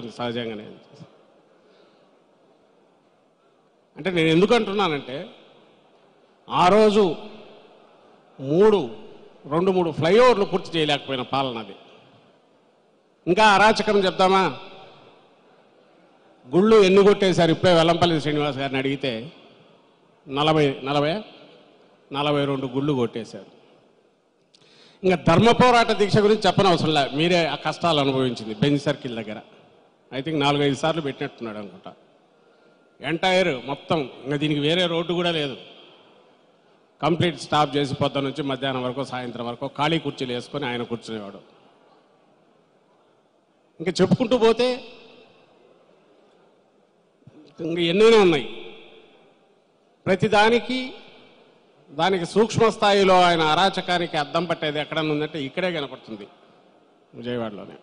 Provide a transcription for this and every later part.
ఉంటుంది సహజంగానే అంటే నేను ఎందుకు అంటున్నానంటే ఆ రోజు మూడు రెండు మూడు ఫ్లైఓవర్లు పూర్తి చేయలేకపోయిన పాలన అది ఇంకా అరాచకం చెప్దామా గుళ్ళు ఎన్ని కొట్టేశారు ఇప్పుడే వెల్లంపల్లి శ్రీనివాస్ గారిని అడిగితే నలభై నలభై నలభై రెండు గుళ్ళు కొట్టేశారు ఇంకా ధర్మ పోరాట దీక్ష గురించి చెప్పనవసరం లే మీరే ఆ కష్టాలు అనుభవించింది బెంచ్ సర్కిల్ దగ్గర ఐ థింక్ నాలుగైదు సార్లు పెట్టినట్టున్నాడు అనుకుంటా ఎంటైర్ మొత్తం ఇంకా దీనికి వేరే రోడ్డు కూడా లేదు కంప్లీట్ స్టాప్ చేసి పొద్దున్న నుంచి మధ్యాహ్నం వరకు సాయంత్రం వరకు ఖాళీ కుర్చీలు వేసుకొని ఆయన కూర్చునేవాడు ఇంకా చెప్పుకుంటూ పోతే ఇంకా ఎన్నైనా ఉన్నాయి ప్రతిదానికి దానికి సూక్ష్మ స్థాయిలో ఆయన అరాచకానికి అద్దం పట్టేది ఎక్కడన్నా ఉందంటే ఇక్కడే కనపడుతుంది విజయవాడలోనే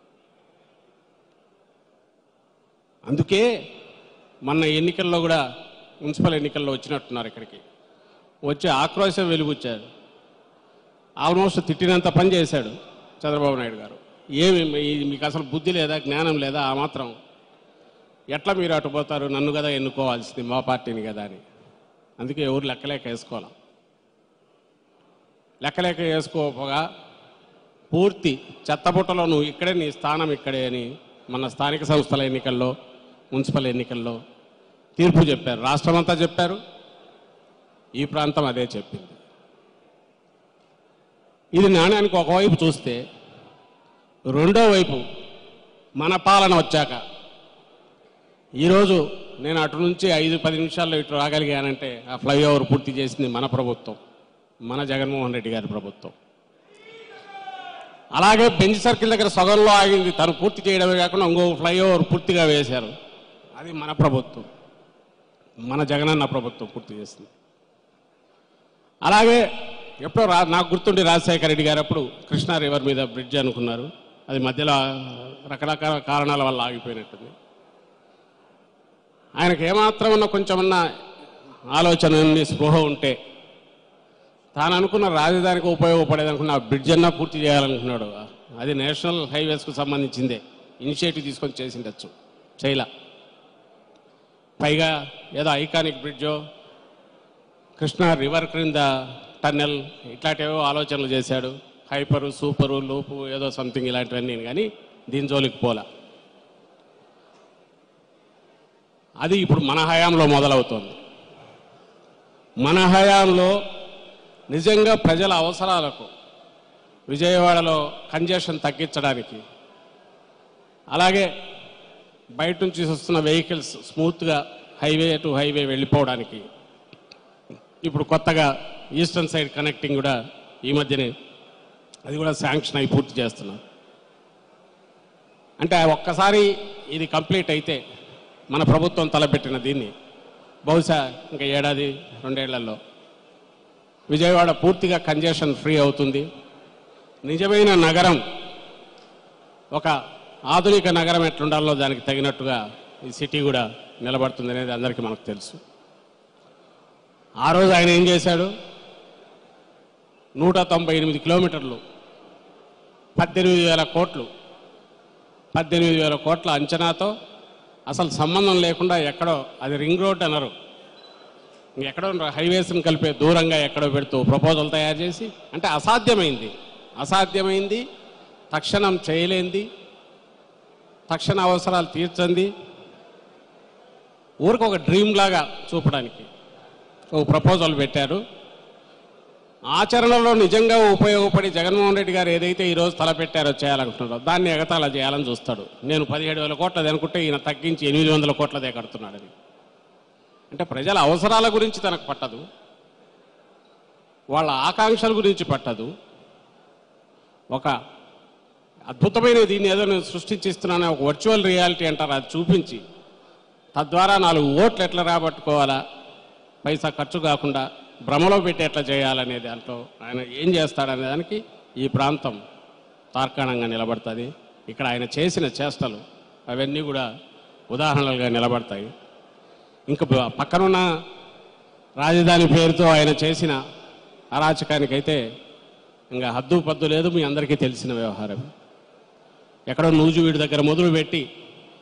అందుకే మొన్న ఎన్నికల్లో కూడా మున్సిపల్ ఎన్నికల్లో వచ్చినట్టున్నారు ఇక్కడికి వచ్చి ఆక్రోశం వెలుగుచ్చారు ఆల్మోస్ట్ తిట్టినంత పని చేశాడు చంద్రబాబు నాయుడు గారు ఏమి మీ- మీకు అసలు బుద్ధి లేదా జ్ఞానం లేదా ఆ మాత్రం ఎట్లా మీరు అటు పోతారు నన్ను కదా ఎన్నుకోవాల్సింది మా పార్టీని కదా అని అందుకే ఎవరు లెక్కలేక వేసుకోవాలి లెక్కలేక వేసుకోకపోగా పూర్తి చెత్తబుట్టలో నువ్వు ఇక్కడే నీ స్థానం ఇక్కడే అని మన స్థానిక సంస్థల ఎన్నికల్లో మున్సిపల్ ఎన్నికల్లో తీర్పు చెప్పారు రాష్ట్రమంతా చెప్పారు ఈ ప్రాంతం అదే చెప్పింది ఇది నాణ్యానికి ఒకవైపు చూస్తే రెండో వైపు మన పాలన వచ్చాక ఈరోజు నేను అటు నుంచి ఐదు పది నిమిషాల్లో ఇటు రాగలిగానంటే ఆ ఫ్లైఓవర్ పూర్తి చేసింది మన ప్రభుత్వం మన జగన్మోహన్ రెడ్డి గారి ప్రభుత్వం అలాగే బెంచ్ సర్కిల్ దగ్గర సగంలో ఆగింది తను పూర్తి చేయడమే కాకుండా ఇంకో ఫ్లైఓవర్ పూర్తిగా వేశారు అది మన ప్రభుత్వం మన జగనన్న ప్రభుత్వం పూర్తి చేసింది అలాగే ఎప్పుడో రా నాకు గుర్తుండి రాజశేఖర రెడ్డి గారు అప్పుడు కృష్ణా రివర్ మీద బ్రిడ్జ్ అనుకున్నారు అది మధ్యలో రకరకాల కారణాల వల్ల ఆగిపోయినట్టుంది ఆయనకు ఏమాత్రం ఉన్న కొంచెమన్నా ఆలోచన ఉంది, స్పృహ ఉంటే తాను అనుకున్న రాజధానికి ఉపయోగపడేది అనుకున్న ఆ బ్రిడ్జ్ అన్నా పూర్తి చేయాలనుకున్నాడు అది నేషనల్ హైవేస్కు సంబంధించిందే ఇనిషియేటివ్ తీసుకొని చేసిండొచ్చు చేయలా పైగా ఏదో ఐకానిక్ బ్రిడ్జో కృష్ణా రివర్ క్రింద టన్నెల్ ఇట్లాంటివో ఆలోచనలు చేశాడు హైపరు సూపరు లూపు ఏదో సంథింగ్ ఇలాంటివన్నీ కానీ దీని జోలికి పోలా అది ఇప్పుడు మన హయాంలో మొదలవుతోంది మన హయాంలో నిజంగా ప్రజల అవసరాలకు విజయవాడలో కంజెషన్ తగ్గించడానికి అలాగే బయట నుంచి వస్తున్న వెహికల్స్ స్మూత్గా హైవే టు హైవే వెళ్ళిపోవడానికి ఇప్పుడు కొత్తగా ఈస్టర్న్ సైడ్ కనెక్టింగ్ కూడా ఈ మధ్యనే అది కూడా శాంక్షన్ అయి పూర్తి చేస్తున్నాం అంటే ఒక్కసారి ఇది కంప్లీట్ అయితే మన ప్రభుత్వం తలపెట్టిన దీన్ని బహుశా ఇంకా ఏడాది రెండేళ్లలో విజయవాడ పూర్తిగా కంజెషన్ ఫ్రీ అవుతుంది నిజమైన నగరం ఒక ఆధునిక నగరం ఎట్లుండాలో దానికి తగినట్టుగా ఈ సిటీ కూడా నిలబడుతుంది అనేది అందరికీ మనకు తెలుసు ఆ రోజు ఆయన ఏం చేశాడు నూట తొంభై ఎనిమిది కిలోమీటర్లు పద్దెనిమిది వేల కోట్లు పద్దెనిమిది వేల కోట్ల అంచనాతో అసలు సంబంధం లేకుండా ఎక్కడో అది రింగ్ రోడ్ అనరు ఎక్కడో హైవేస్ని కలిపే దూరంగా ఎక్కడో పెడుతూ ప్రపోజల్ తయారు చేసి అంటే అసాధ్యమైంది అసాధ్యమైంది తక్షణం చేయలేంది తక్షణ అవసరాలు తీర్చంది ఊరికి ఒక డ్రీమ్ లాగా చూపడానికి ఒక ప్రపోజల్ పెట్టారు ఆచరణలో నిజంగా ఉపయోగపడి జగన్మోహన్ రెడ్డి గారు ఏదైతే ఈరోజు తలపెట్టారో చేయాలనుకుంటున్నారో దాన్ని ఎగతాళ చేయాలని చూస్తాడు నేను పదిహేడు వేల కోట్లది అనుకుంటే ఈయన తగ్గించి ఎనిమిది వందల కోట్లదే కడుతున్నాడని అంటే ప్రజల అవసరాల గురించి తనకు పట్టదు వాళ్ళ ఆకాంక్షల గురించి పట్టదు ఒక అద్భుతమైన దీన్ని ఏదో నేను సృష్టించిస్తున్నాను ఒక వర్చువల్ రియాలిటీ అంటారు అది చూపించి తద్వారా నాలుగు ఓట్లు ఎట్లా రాబట్టుకోవాలా పైసా ఖర్చు కాకుండా భ్రమలో పెట్టి ఎట్లా చేయాలనే దాంట్లో ఆయన ఏం చేస్తాడనే దానికి ఈ ప్రాంతం తార్కాణంగా నిలబడుతుంది ఇక్కడ ఆయన చేసిన చేష్టలు అవన్నీ కూడా ఉదాహరణలుగా నిలబడతాయి ఇంకా ప- పక్కనున్న రాజధాని పేరుతో ఆయన చేసిన అరాచకానికైతే ఇంకా హద్దు పద్దు లేదు మీ అందరికీ తెలిసిన వ్యవహారం ఎక్కడో నూజువీడి దగ్గర మొదలుపెట్టి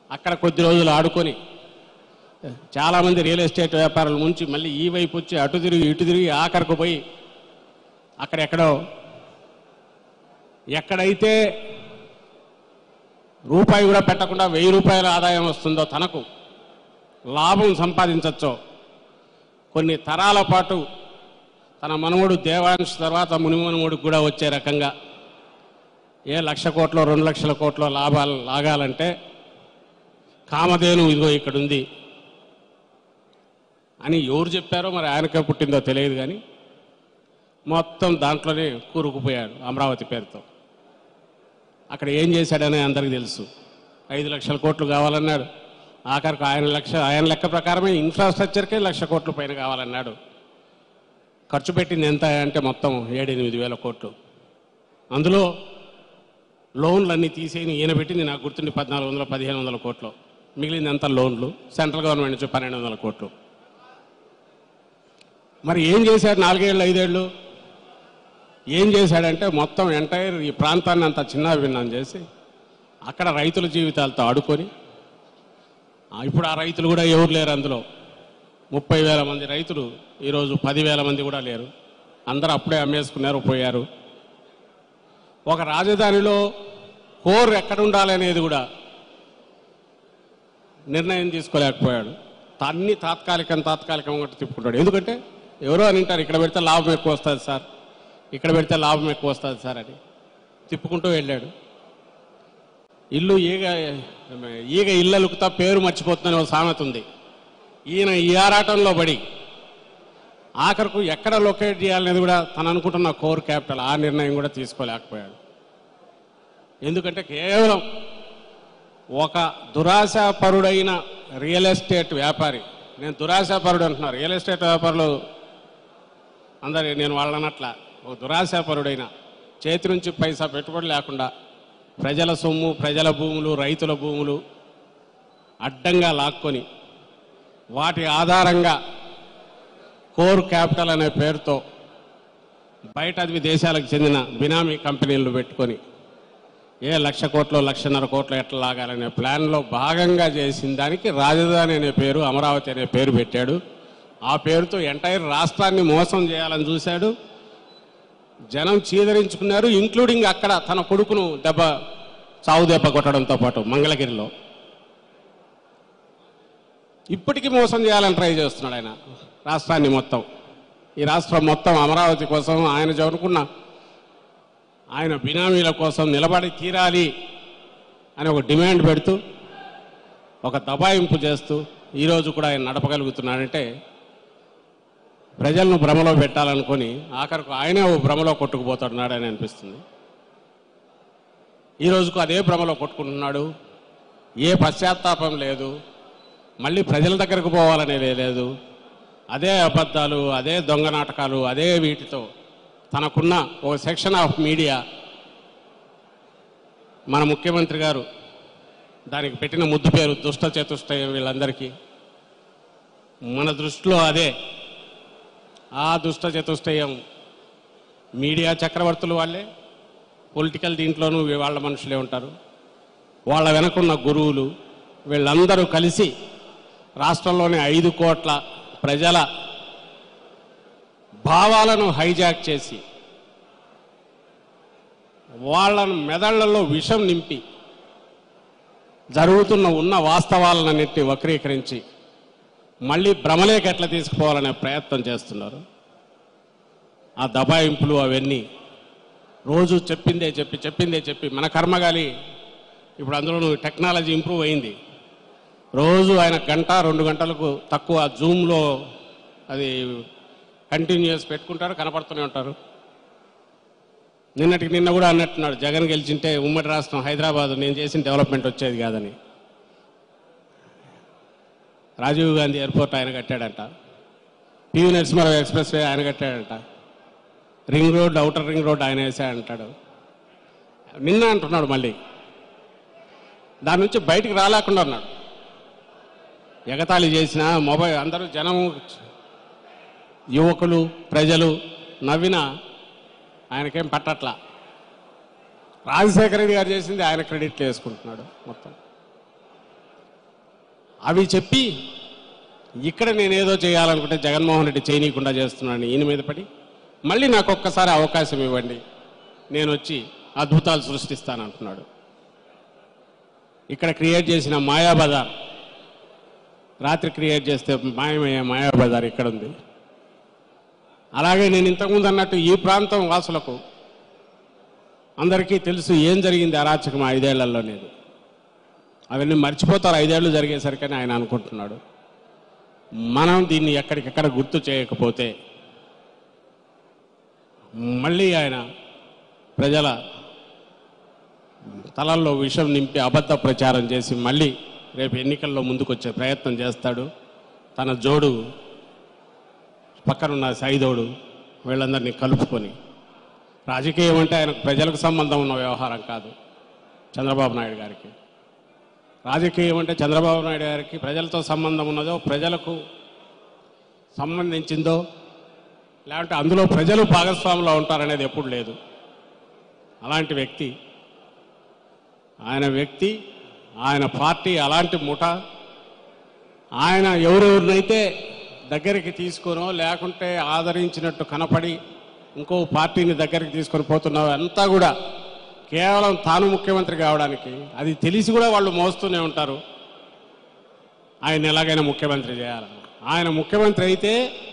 అక్కడ కొద్ది రోజులు ఆడుకొని చాలామంది రియల్ ఎస్టేట్ వ్యాపారుల నుంచి మళ్ళీ ఈ వైపు వచ్చి అటు తిరిగి ఇటు తిరిగి ఆఖరకు పోయి అక్కడెక్కడో ఎక్కడైతే రూపాయి కూడా పెట్టకుండా వెయ్యి రూపాయల ఆదాయం వస్తుందో తనకు లాభం సంపాదించచ్చో కొన్ని తరాల పాటు తన మనవడు దేవాంశ తర్వాత మునిమనుముడికి కూడా వచ్చే రకంగా ఏ లక్ష కోట్లో రెండు లక్షల కోట్లో లాభాలు లాగాలంటే కామధేను ఇదిగో ఇక్కడ ఉంది అని ఎవరు చెప్పారో మరి ఆయనకే పుట్టిందో తెలియదు కానీ మొత్తం దాంట్లోనే కూరుకుపోయాడు అమరావతి పేరుతో అక్కడ ఏం చేశాడని అందరికీ తెలుసు ఐదు లక్షల కోట్లు కావాలన్నాడు ఆఖరికి ఆయన లక్ష ఆయన లెక్క ప్రకారమే ఇన్ఫ్రాస్ట్రక్చర్కే లక్ష కోట్ల పైన కావాలన్నాడు ఖర్చు పెట్టింది ఎంత అంటే మొత్తం ఏడెనిమిది వేల కోట్లు అందులో లోన్లన్నీ తీసేయి ఈయన పెట్టింది నాకు గుర్తుండి పద్నాలుగు వందల పదిహేను వందల కోట్లు మిగిలింది అంతా లోన్లు సెంట్రల్ గవర్నమెంట్ నుంచి పన్నెండు వందల కోట్లు మరి ఏం చేశాడు నాలుగేళ్ళు ఐదేళ్ళు ఏం చేశాడంటే మొత్తం ఎంటైర్ ఈ ప్రాంతాన్ని అంతా చిన్న భిన్నం చేసి అక్కడ రైతుల జీవితాలతో ఆడుకొని ఆ, ఇప్పుడు ఆ రైతులు కూడా ఎవరు లేరు అందులో ముప్పై వేల మంది రైతులు ఈరోజు పదివేల మంది కూడా లేరు అందరూ అప్పుడే అమ్మేసుకున్నారు పోయారు ఒక రాజధానిలో కోర్ ఎక్కడ ఉండాలి అనేది కూడా నిర్ణయం తీసుకోలేకపోయాడు అన్ని తాత్కాలికం తాత్కాలికం ఒకటి తిప్పుకుంటాడు ఎందుకంటే ఎవరో అని అంటారు ఇక్కడ పెడితే లాభం ఎక్కువ వస్తుంది సార్ ఇక్కడ పెడితే లాభం ఎక్కువ వస్తుంది సార్ అని తిప్పుకుంటూ వెళ్ళాడు ఇల్లు ఈగ ఈగ ఇళ్ళలుకుతా పేరు మర్చిపోతుందని ఒక సామెత ఉంది ఈయన ఈ ఆరాటంలో పడి ఆఖరకు ఎక్కడ లొకేట్ చేయాలనేది కూడా తను అనుకుంటున్న కోర్ క్యాపిటల్ ఆ నిర్ణయం కూడా తీసుకోలేకపోయాడు ఎందుకంటే కేవలం ఒక దురాశాపరుడైన రియల్ ఎస్టేట్ వ్యాపారి నేను దురాశాపరుడు అంటున్నా రియల్ ఎస్టేట్ వ్యాపారులు అందరి నేను వాళ్ళనట్ల ఒక దురాశాపరుడైన చేతి నుంచి పైసా పెట్టుబడి లేకుండా ప్రజల సొమ్ము ప్రజల భూములు రైతుల భూములు అడ్డంగా లాక్కొని వాటి ఆధారంగా కోర్ క్యాపిటల్ అనే పేరుతో బయట అది దేశాలకు చెందిన బినామీ కంపెనీలు పెట్టుకొని ఏ లక్ష కోట్లు లక్షన్నర కోట్లు ఎట్లా లాగాలనే ప్లాన్లో భాగంగా చేసిన దానికి రాజధాని అనే పేరు అమరావతి అనే పేరు పెట్టాడు ఆ పేరుతో ఎంటైర్ రాష్ట్రాన్ని మోసం చేయాలని చూశాడు జనం చీదరించుకున్నారు ఇంక్లూడింగ్ అక్కడ తన కొడుకును దెబ్బ చావు దెబ్బ కొట్టడంతో పాటు మంగళగిరిలో ఇప్పటికీ మోసం చేయాలని ట్రై చేస్తున్నాడు ఆయన రాష్ట్రాన్ని మొత్తం ఈ రాష్ట్రం మొత్తం అమరావతి కోసం ఆయన జరుపుకున్న ఆయన బినామీల కోసం నిలబడి తీరాలి అని ఒక డిమాండ్ పెడుతూ ఒక దబాయింపు చేస్తూ ఈరోజు కూడా ఆయన నడపగలుగుతున్నాడంటే ప్రజలను భ్రమలో పెట్టాలనుకొని ఆఖరకు ఆయనే ఓ భ్రమలో కొట్టుకుపోతున్నాడని అనిపిస్తుంది ఈ రోజుకు అదే భ్రమలో కొట్టుకుంటున్నాడు ఏ పశ్చాత్తాపం లేదు మళ్ళీ ప్రజల దగ్గరకు పోవాలనేది లేదు అదే అబద్ధాలు అదే దొంగ నాటకాలు అదే వీటితో తనకున్న ఒక సెక్షన్ ఆఫ్ మీడియా మన ముఖ్యమంత్రి గారు దానికి పెట్టిన ముద్దు పేరు దుష్ట చతుష్టయం వీళ్ళందరికీ మన దృష్టిలో అదే ఆ దుష్ట చతుష్టయం మీడియా చక్రవర్తులు వాళ్ళే పొలిటికల్ దీంట్లోనూ వాళ్ళ మనుషులే ఉంటారు వాళ్ళ వెనకున్న గురువులు వీళ్ళందరూ కలిసి రాష్ట్రంలోని ఐదు కోట్ల ప్రజల భావాలను హైజాక్ చేసి వాళ్ళను మెదళ్లలో విషం నింపి జరుగుతున్న ఉన్న వాస్తవాలన్నింటినీ వక్రీకరించి మళ్ళీ భ్రమలేకి ఎట్లా తీసుకుపోవాలనే ప్రయత్నం చేస్తున్నారు ఆ దబాయింపులు అవన్నీ రోజు చెప్పిందే చెప్పి చెప్పిందే చెప్పి మన కర్మగాలి ఇప్పుడు అందులో టెక్నాలజీ ఇంప్రూవ్ అయింది రోజు ఆయన గంట రెండు గంటలకు తక్కువ జూమ్లో అది కంటిన్యూస్ పెట్టుకుంటారు కనపడుతూనే ఉంటారు నిన్నటికి నిన్న కూడా అన్నట్టున్నాడు జగన్ గెలిచింటే ఉమ్మడి రాష్ట్రం హైదరాబాద్ నేను చేసిన డెవలప్మెంట్ వచ్చేది కాదని రాజీవ్ గాంధీ ఎయిర్పోర్ట్ ఆయన కట్టాడంట పివి నరసింహారావు ఎక్స్ప్రెస్ వే ఆయన కట్టాడంట ring road outer ring road ఆయన వేసాడంటాడు నిన్న అంటున్నాడు మళ్ళీ దాని నుంచి బయటికి రాలేకుండా ఉన్నాడు ఎగతాళి చేసిన మొబైల్ అందరూ జనం యువకులు ప్రజలు నవ్విన ఆయనకేం పట్టట్లా రాజశేఖర రెడ్డి గారు చేసింది ఆయన క్రెడిట్లు వేసుకుంటున్నాడు మొత్తం అవి చెప్పి ఇక్కడ నేనేదో చేయాలనుకుంటే జగన్మోహన్ రెడ్డి చేయనీయకుండా చేస్తున్నాను ఈయన మీద పడి మళ్ళీ నాకు ఒక్కసారి అవకాశం ఇవ్వండి నేను వచ్చి అద్భుతాలు సృష్టిస్తానంటున్నాడు ఇక్కడ క్రియేట్ చేసిన మాయాబజార్ రాత్రి క్రియేట్ చేస్తే మాయమయ్యే మాయాబజార్ ఇక్కడ ఉంది అలాగే నేను ఇంతకుముందు అన్నట్టు ఈ ప్రాంతం వాసులకు అందరికీ తెలుసు ఏం జరిగింది అరాచకం ఐదేళ్లలో అనేది అవన్నీ మర్చిపోతారు ఐదేళ్లు జరిగేసరికని ఆయన అనుకుంటున్నాడు మనం దీన్ని ఎక్కడికెక్కడ గుర్తు చేయకపోతే మళ్ళీ ఆయన ప్రజల తలల్లో విషం నింపి అబద్ధ ప్రచారం చేసి మళ్ళీ రేపు ఎన్నికల్లో ముందుకొచ్చే ప్రయత్నం చేస్తాడు తన జోడు పక్కనున్న సైదోడు వీళ్ళందరినీ కలుపుకొని రాజకీయం అంటే ఆయనకు ప్రజలకు సంబంధం ఉన్న వ్యవహారం కాదు చంద్రబాబు నాయుడు గారికి రాజకీయం అంటే చంద్రబాబు నాయుడు గారికి ప్రజలతో సంబంధం ఉన్నదో ప్రజలకు సంబంధించిందో లేదంటే అందులో ప్రజలు భాగస్వాములో ఉంటారనేది ఎప్పుడు లేదు అలాంటి వ్యక్తి ఆయన వ్యక్తి ఆయన పార్టీ అలాంటి ముఠ ఆయన ఎవరెవరినైతే దగ్గరికి తీసుకొనో లేకుంటే ఆదరించినట్టు కనపడి ఇంకో పార్టీని దగ్గరికి తీసుకొని పోతున్నావు అంతా కూడా కేవలం తాను ముఖ్యమంత్రి కావడానికి అది తెలిసి కూడా వాళ్ళు మోస్తూనే ఉంటారు ఆయన ఎలాగైనా ముఖ్యమంత్రి చేయాలని ఆయన ముఖ్యమంత్రి అయితే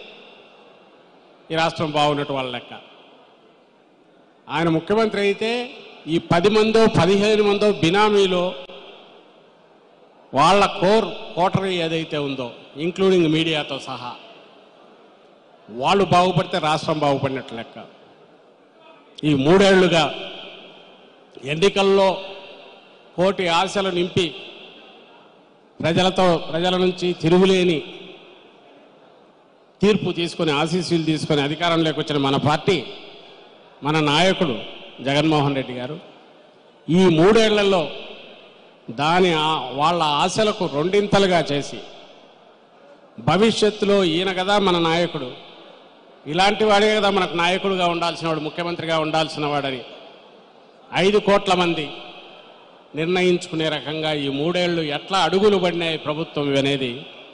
ఈ రాష్ట్రం బాగున్నట్టు వాళ్ళ లెక్క ఆయన ముఖ్యమంత్రి అయితే ఈ పది మందో పదిహేను మందో బినామీలో వాళ్ళ కోర్ కోటరీ ఏదైతే ఉందో ఇంక్లూడింగ్ మీడియాతో సహా వాళ్ళు బాగుపడితే రాష్ట్రం బాగుపడినట్టు లెక్క ఈ మూడేళ్లుగా ఎన్నికల్లో కోటి ఆశలు నింపి ప్రజలతో ప్రజల నుంచి తిరుగులేని తీర్పు తీసుకొని ఆశీస్సులు తీసుకొని అధికారంలోకి వచ్చిన మన పార్టీ మన నాయకుడు జగన్మోహన్ రెడ్డి గారు ఈ మూడేళ్లలో దాని ఆ- వాళ్ళ ఆశలకు రెండింతలుగా చేసి భవిష్యత్తులో ఈయన కదా మన నాయకుడు ఇలాంటి వాడే కదా మనకు నాయకుడుగా ఉండాల్సిన వాడు ముఖ్యమంత్రిగా ఉండాల్సిన వాడని ఐదు కోట్ల మంది నిర్ణయించుకునే రకంగా ఈ మూడేళ్లు ఎట్లా అడుగులు పడినాయి ప్రభుత్వం అనేది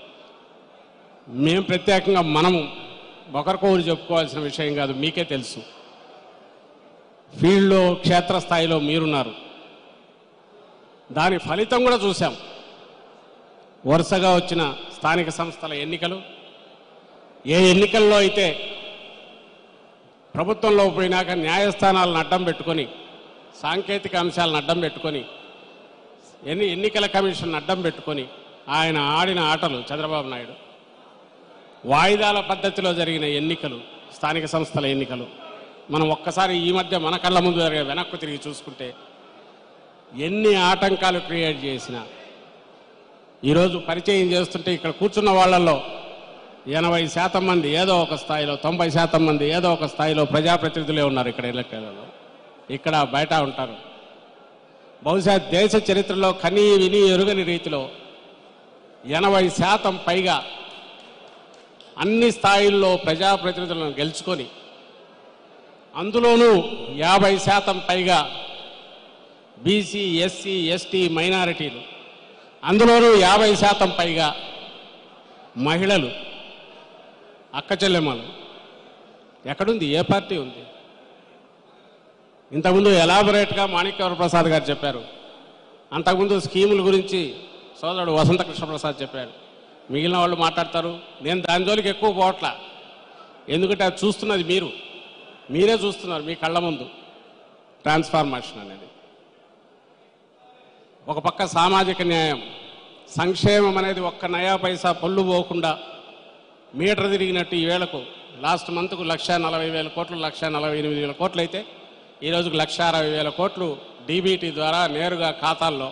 మేము ప్రత్యేకంగా మనము ఒకరికొకరు చెప్పుకోవాల్సిన విషయం కాదు మీకే తెలుసు ఫీల్డ్లో క్షేత్రస్థాయిలో మీరున్నారు దాని ఫలితం కూడా చూసాం వరుసగా వచ్చిన స్థానిక సంస్థల ఎన్నికలు ఏ ఎన్నికల్లో అయితే ప్రభుత్వంలో పోయినాక న్యాయస్థానాలను అడ్డం పెట్టుకొని సాంకేతిక అంశాలను అడ్డం పెట్టుకొని ఎన్ని ఎన్నికల కమిషన్ అడ్డం పెట్టుకొని ఆయన ఆడిన ఆటలు చంద్రబాబు నాయుడు వాయిదాల పద్ధతిలో జరిగిన ఎన్నికలు స్థానిక సంస్థల ఎన్నికలు మనం ఒక్కసారి ఈ మధ్య మన కళ్ళ ముందు జరిగే వెనక్కు తిరిగి చూసుకుంటే ఎన్ని ఆటంకాలు క్రియేట్ చేసినా ఈరోజు పరిచయం చేస్తుంటే ఇక్కడ కూర్చున్న వాళ్ళల్లో ఎనభై శాతం మంది ఏదో ఒక స్థాయిలో తొంభై శాతం మంది ఏదో ఒక స్థాయిలో ప్రజాప్రతినిధులే ఉన్నారు ఇక్కడ ఎలక్టర్లలో ఇక్కడ బయట ఉంటారు బహుశా దేశ చరిత్రలో కనీ విని ఎరుగని రీతిలో ఎనభై శాతం పైగా అన్ని స్థాయిల్లో ప్రజాప్రతినిధులను గెలుచుకొని అందులోనూ యాభై శాతం పైగా బీసీ ఎస్సీ ఎస్టీ మైనారిటీలు అందులోనూ యాభై శాతం పైగా మహిళలు అక్క చెల్లెమ్మలు ఎక్కడుంది ఏ పార్టీ ఉంది ఇంతకుముందు ఎలాబొరేట్గా మాణిక్యవర ప్రసాద్ గారు చెప్పారు అంతకుముందు స్కీముల గురించి సోదరుడు వసంత కృష్ణ ప్రసాద్ చెప్పాడు మిగిలిన వాళ్ళు మాట్లాడతారు నేను దాని జోలికి ఎక్కువ పోవట్లా ఎందుకంటే అది చూస్తున్నది మీరు మీరే చూస్తున్నారు మీ కళ్ళ ముందు ట్రాన్స్ఫార్మేషన్ అనేది ఒక పక్క సామాజిక న్యాయం సంక్షేమం అనేది ఒక్క నయా పైసా పొల్లు పోకుండా మీటర్ తిరిగినట్టు ఈ వేళకు లాస్ట్ మంత్కు లక్ష నలభై వేల కోట్లు లక్ష నలభై ఎనిమిది వేల కోట్లు అయితే ఈ రోజుకు లక్ష అరవై వేల కోట్లు డీబీటీ ద్వారా నేరుగా ఖాతాల్లో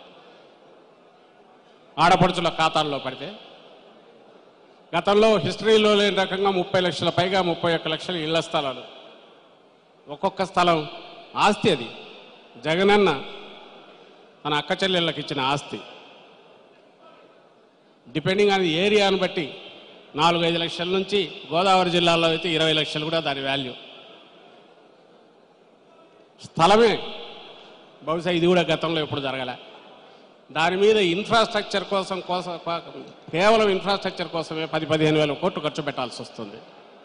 ఆడపడుచుల ఖాతాల్లో పడితే గతంలో హిస్టరీలో లేని రకంగా ముప్పై లక్షల పైగా ముప్పై ఒక్క లక్షల ఇళ్ల స్థలాలు ఒక్కొక్క స్థలం ఆస్తి అది జగనన్న తన అక్క చెల్లెళ్ళకి ఇచ్చిన ఆస్తి డిపెండింగ్ ఆన్ ఏరియాను బట్టి నాలుగు ఐదు లక్షల నుంచి గోదావరి జిల్లాలో అయితే ఇరవై లక్షలు కూడా దాని వాల్యూ స్థలమే బహుశా ఇది కూడా గతంలో ఎప్పుడు జరగలే దాని మీద ఇన్ఫ్రాస్ట్రక్చర్ కోసం కోసం కేవలం ఇన్ఫ్రాస్ట్రక్చర్ కోసమే పది పదిహేను వేల కోట్లు ఖర్చు పెట్టాల్సి వస్తుంది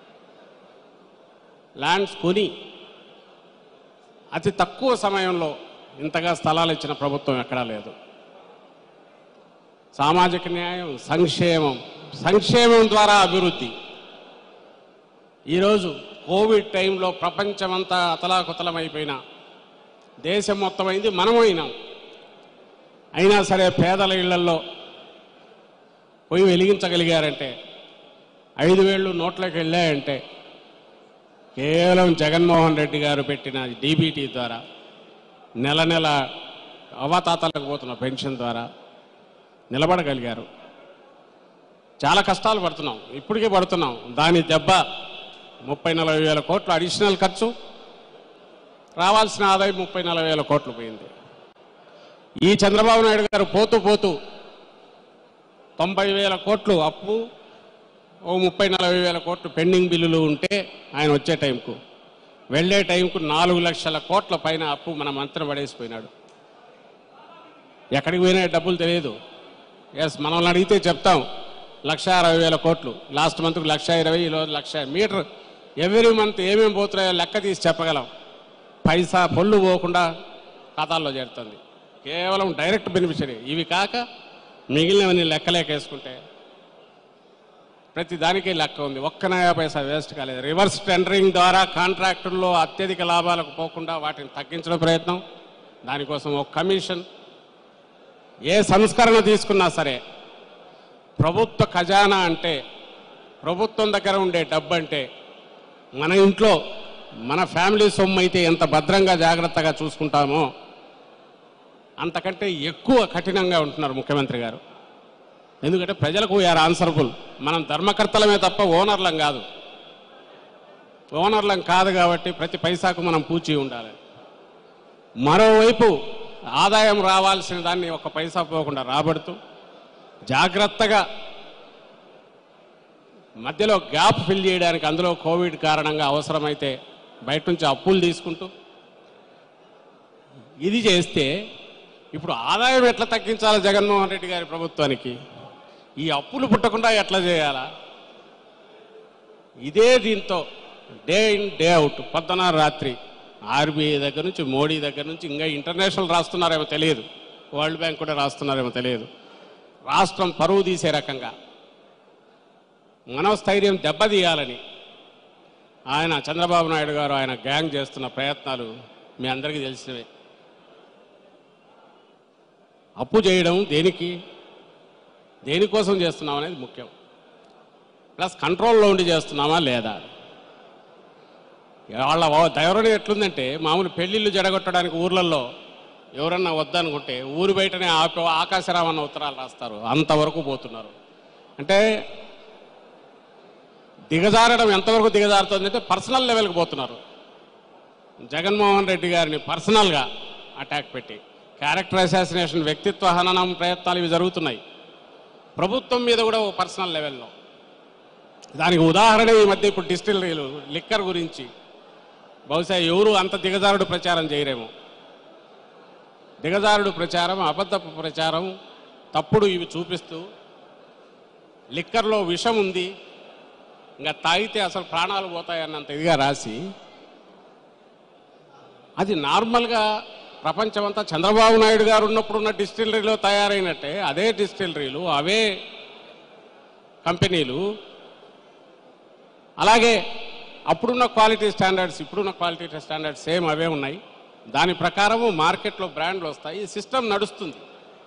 ల్యాండ్స్ కొని అతి తక్కువ సమయంలో ఇంతగా స్థలాలు ఇచ్చిన ప్రభుత్వం ఎక్కడా లేదు సామాజిక న్యాయం సంక్షేమం సంక్షేమం ద్వారా అభివృద్ధి ఈరోజు కోవిడ్ టైంలో ప్రపంచమంతా అతలాకుతలమైపోయినా దేశం మొత్తం అయింది మనమైనాం అయినా సరే పేదల ఇళ్లల్లో పొయ్యి వెలిగించగలిగారంటే ఐదు వేళ్ళు నోట్లోకి వెళ్ళాయంటే కేవలం జగన్మోహన్ రెడ్డి గారు పెట్టిన డీబీటీ ద్వారా నెల నెల అవతాతలకు పోతున్న పెన్షన్ ద్వారా నిలబడగలిగారు చాలా కష్టాలు పడుతున్నాం ఇప్పటికే పడుతున్నాం దాని దెబ్బ ముప్పై నలభై వేల కోట్లు అడిషనల్ ఖర్చు రావాల్సిన ఆదాయం ముప్పై నలభై వేల కోట్లు పోయింది ఈ చంద్రబాబు నాయుడు గారు పోతూ పోతూ తొంభై వేల కోట్లు అప్పు ఓ ముప్పై నలభై వేల కోట్లు పెండింగ్ బిల్లులు ఉంటే ఆయన వచ్చే టైంకు వెళ్ళే టైంకు నాలుగు లక్షల కోట్ల పైన అప్పు మన మంత్రి పడేసిపోయినాడు ఎక్కడికి పోయినా డబ్బులు తెలియదు ఎస్ మనల్ని అడిగితే చెప్తాం లక్ష అరవై వేల కోట్లు లాస్ట్ మంత్కు లక్ష ఇరవై ఈరోజు లక్ష మీటర్ ఎవ్రీ మంత్ ఏమేమి పోతున్నాయో లెక్క తీసి చెప్పగలం పైసా పొల్లు పోకుండా ఖాతాల్లో చేరుతుంది కేవలం డైరెక్ట్ బెనిఫిషరీ ఇవి కాక మిగిలినవన్నీ లెక్కలేకేసుకుంటే ప్రతి దానికి లెక్క ఉంది ఒక్క నయా పైసా వేస్ట్ కాలేదు రివర్స్ టెండరింగ్ ద్వారా కాంట్రాక్టుల్లో అత్యధిక లాభాలకు పోకుండా వాటిని తగ్గించడం ప్రయత్నం దానికోసం ఒక కమిషన్ ఏ సంస్కరణ తీసుకున్నా సరే ప్రభుత్వ ఖజానా అంటే ప్రభుత్వం దగ్గర ఉండే డబ్బు అంటే మన ఇంట్లో మన ఫ్యామిలీ సొమ్ము అయితే ఎంత భద్రంగా జాగ్రత్తగా చూసుకుంటామో అంతకంటే ఎక్కువ కఠినంగా ఉంటున్నారు ముఖ్యమంత్రి గారు ఎందుకంటే ప్రజలకు వీఆర్ ఆన్సరబుల్ మనం ధర్మకర్తలమే తప్ప ఓనర్లం కాదు ఓనర్లం కాదు కాబట్టి ప్రతి పైసాకు మనం పూచి ఉండాలి మరోవైపు ఆదాయం రావాల్సిన దాన్ని ఒక పైసా పోకుండా రాబడుతూ జాగ్రత్తగా మధ్యలో గ్యాప్ ఫిల్ చేయడానికి అందులో కోవిడ్ కారణంగా అవసరమైతే బయట నుంచి అప్పులు తీసుకుంటూ ఇది చేస్తే ఇప్పుడు ఆదాయం ఎట్లా తగ్గించాలి జగన్మోహన్ రెడ్డి గారి ప్రభుత్వానికి ఈ అప్పులు పుట్టకుండా ఎట్లా చేయాలా ఇదే దీంతో డే ఇన్ డే అవుట్ పొద్దున రాత్రి ఆర్బీఐ దగ్గర నుంచి మోడీ దగ్గర నుంచి ఇంకా ఇంటర్నేషనల్ రాస్తున్నారేమో తెలియదు వరల్డ్ బ్యాంక్ కూడా రాస్తున్నారేమో తెలియదు రాష్ట్రం పరువు తీసే రకంగా మనోస్థైర్యం దెబ్బతీయాలని ఆయన చంద్రబాబు నాయుడు గారు ఆయన గ్యాంగ్ చేస్తున్న ప్రయత్నాలు మీ అందరికీ తెలిసినవే అప్పు చేయడం దేనికి దేనికోసం చేస్తున్నాం అనేది ముఖ్యం ప్లస్ కంట్రోల్లో ఉండి చేస్తున్నామా లేదా వాళ్ళ ధైర్యం ఎట్లుందంటే మామూలు పెళ్లిళ్ళు జడగొట్టడానికి ఊర్లలో ఎవరన్నా వద్దనుకుంటే ఊరు బయటనే ఆప ఆకాశరామన్న ఉత్తరాలు రాస్తారు అంతవరకు పోతున్నారు అంటే దిగజారడం ఎంతవరకు దిగజారుతుందంటే పర్సనల్ లెవెల్కి పోతున్నారు జగన్మోహన్ రెడ్డి గారిని పర్సనల్గా అటాక్ పెట్టి క్యారెక్టర్ అసాసినేషన్ వ్యక్తిత్వ హననం ప్రయత్నాలు ఇవి జరుగుతున్నాయి ప్రభుత్వం మీద కూడా ఒక పర్సనల్ లెవెల్లో దానికి ఉదాహరణ ఈ మధ్య ఇప్పుడు డిస్టిలరీలు లిక్కర్ గురించి బహుశా ఎవరు అంత దిగజారుడు ప్రచారం చేయరేమో దిగజారుడు ప్రచారం అబద్ధపు ప్రచారం తప్పుడు ఇవి చూపిస్తూ లిక్కర్లో విషం ఉంది ఇంకా తాగితే అసలు ప్రాణాలు పోతాయన్నంత ఇదిగా రాసి అది నార్మల్గా ప్రపంచమంతా చంద్రబాబు నాయుడు గారు ఉన్నప్పుడు ఉన్న డిస్టిలరీలో తయారైనట్టే అదే డిస్టిలరీలు అవే కంపెనీలు అలాగే అప్పుడున్న క్వాలిటీ స్టాండర్డ్స్ ఇప్పుడున్న క్వాలిటీ స్టాండర్డ్స్ సేమ్ అవే ఉన్నాయి దాని ప్రకారము మార్కెట్లో బ్రాండ్లు వస్తాయి ఈ సిస్టమ్ నడుస్తుంది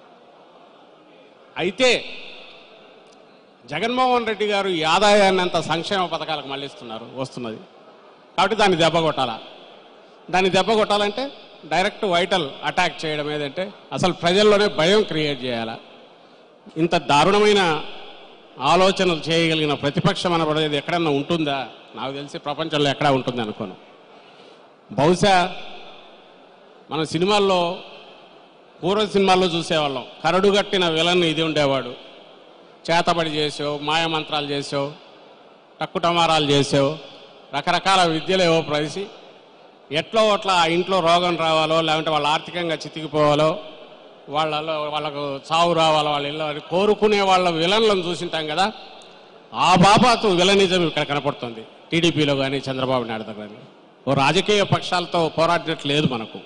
అయితే జగన్మోహన్ రెడ్డి గారు ఈ ఆదాయాన్ని అంత సంక్షేమ పథకాలకు మళ్ళిస్తున్నారు వస్తున్నది కాబట్టి దాన్ని దెబ్బ కొట్టాలా దాన్ని దెబ్బ కొట్టాలంటే డైరెక్ట్ వైటల్ అటాక్ చేయడం ఏదంటే అసలు ప్రజల్లోనే భయం క్రియేట్ చేయాలా ఇంత దారుణమైన ఆలోచనలు చేయగలిగిన ప్రతిపక్షం అనబడేది ఎక్కడన్నా ఉంటుందా నాకు తెలిసి ప్రపంచంలో ఎక్కడా ఉంటుంది అనుకోను బహుశా మన సినిమాల్లో పూర్వ సినిమాల్లో చూసేవాళ్ళం కరడుగట్టిన విలన్ ఇది ఉండేవాడు చేతబడి చేసావు మాయమంత్రాలు చేసావు టక్కుటమారాలు చేసావు రకరకాల విద్యలు ఏవో ప్రవేశి ఎట్లో అట్లా ఆ ఇంట్లో రోగం రావాలో లేకుంటే వాళ్ళు ఆర్థికంగా చితికిపోవాలో వాళ్ళలో వాళ్ళకు చావు రావాలి వాళ్ళ ఇళ్ళ అని కోరుకునే వాళ్ళ విలన్లను చూసింటాం కదా ఆ బాబాతు విలనిజం ఇక్కడ కనపడుతుంది టీడీపీలో కానీ చంద్రబాబు నాయుడు దగ్గర కానీ ఓ రాజకీయ పక్షాలతో పోరాడినట్లు లేదు మనకు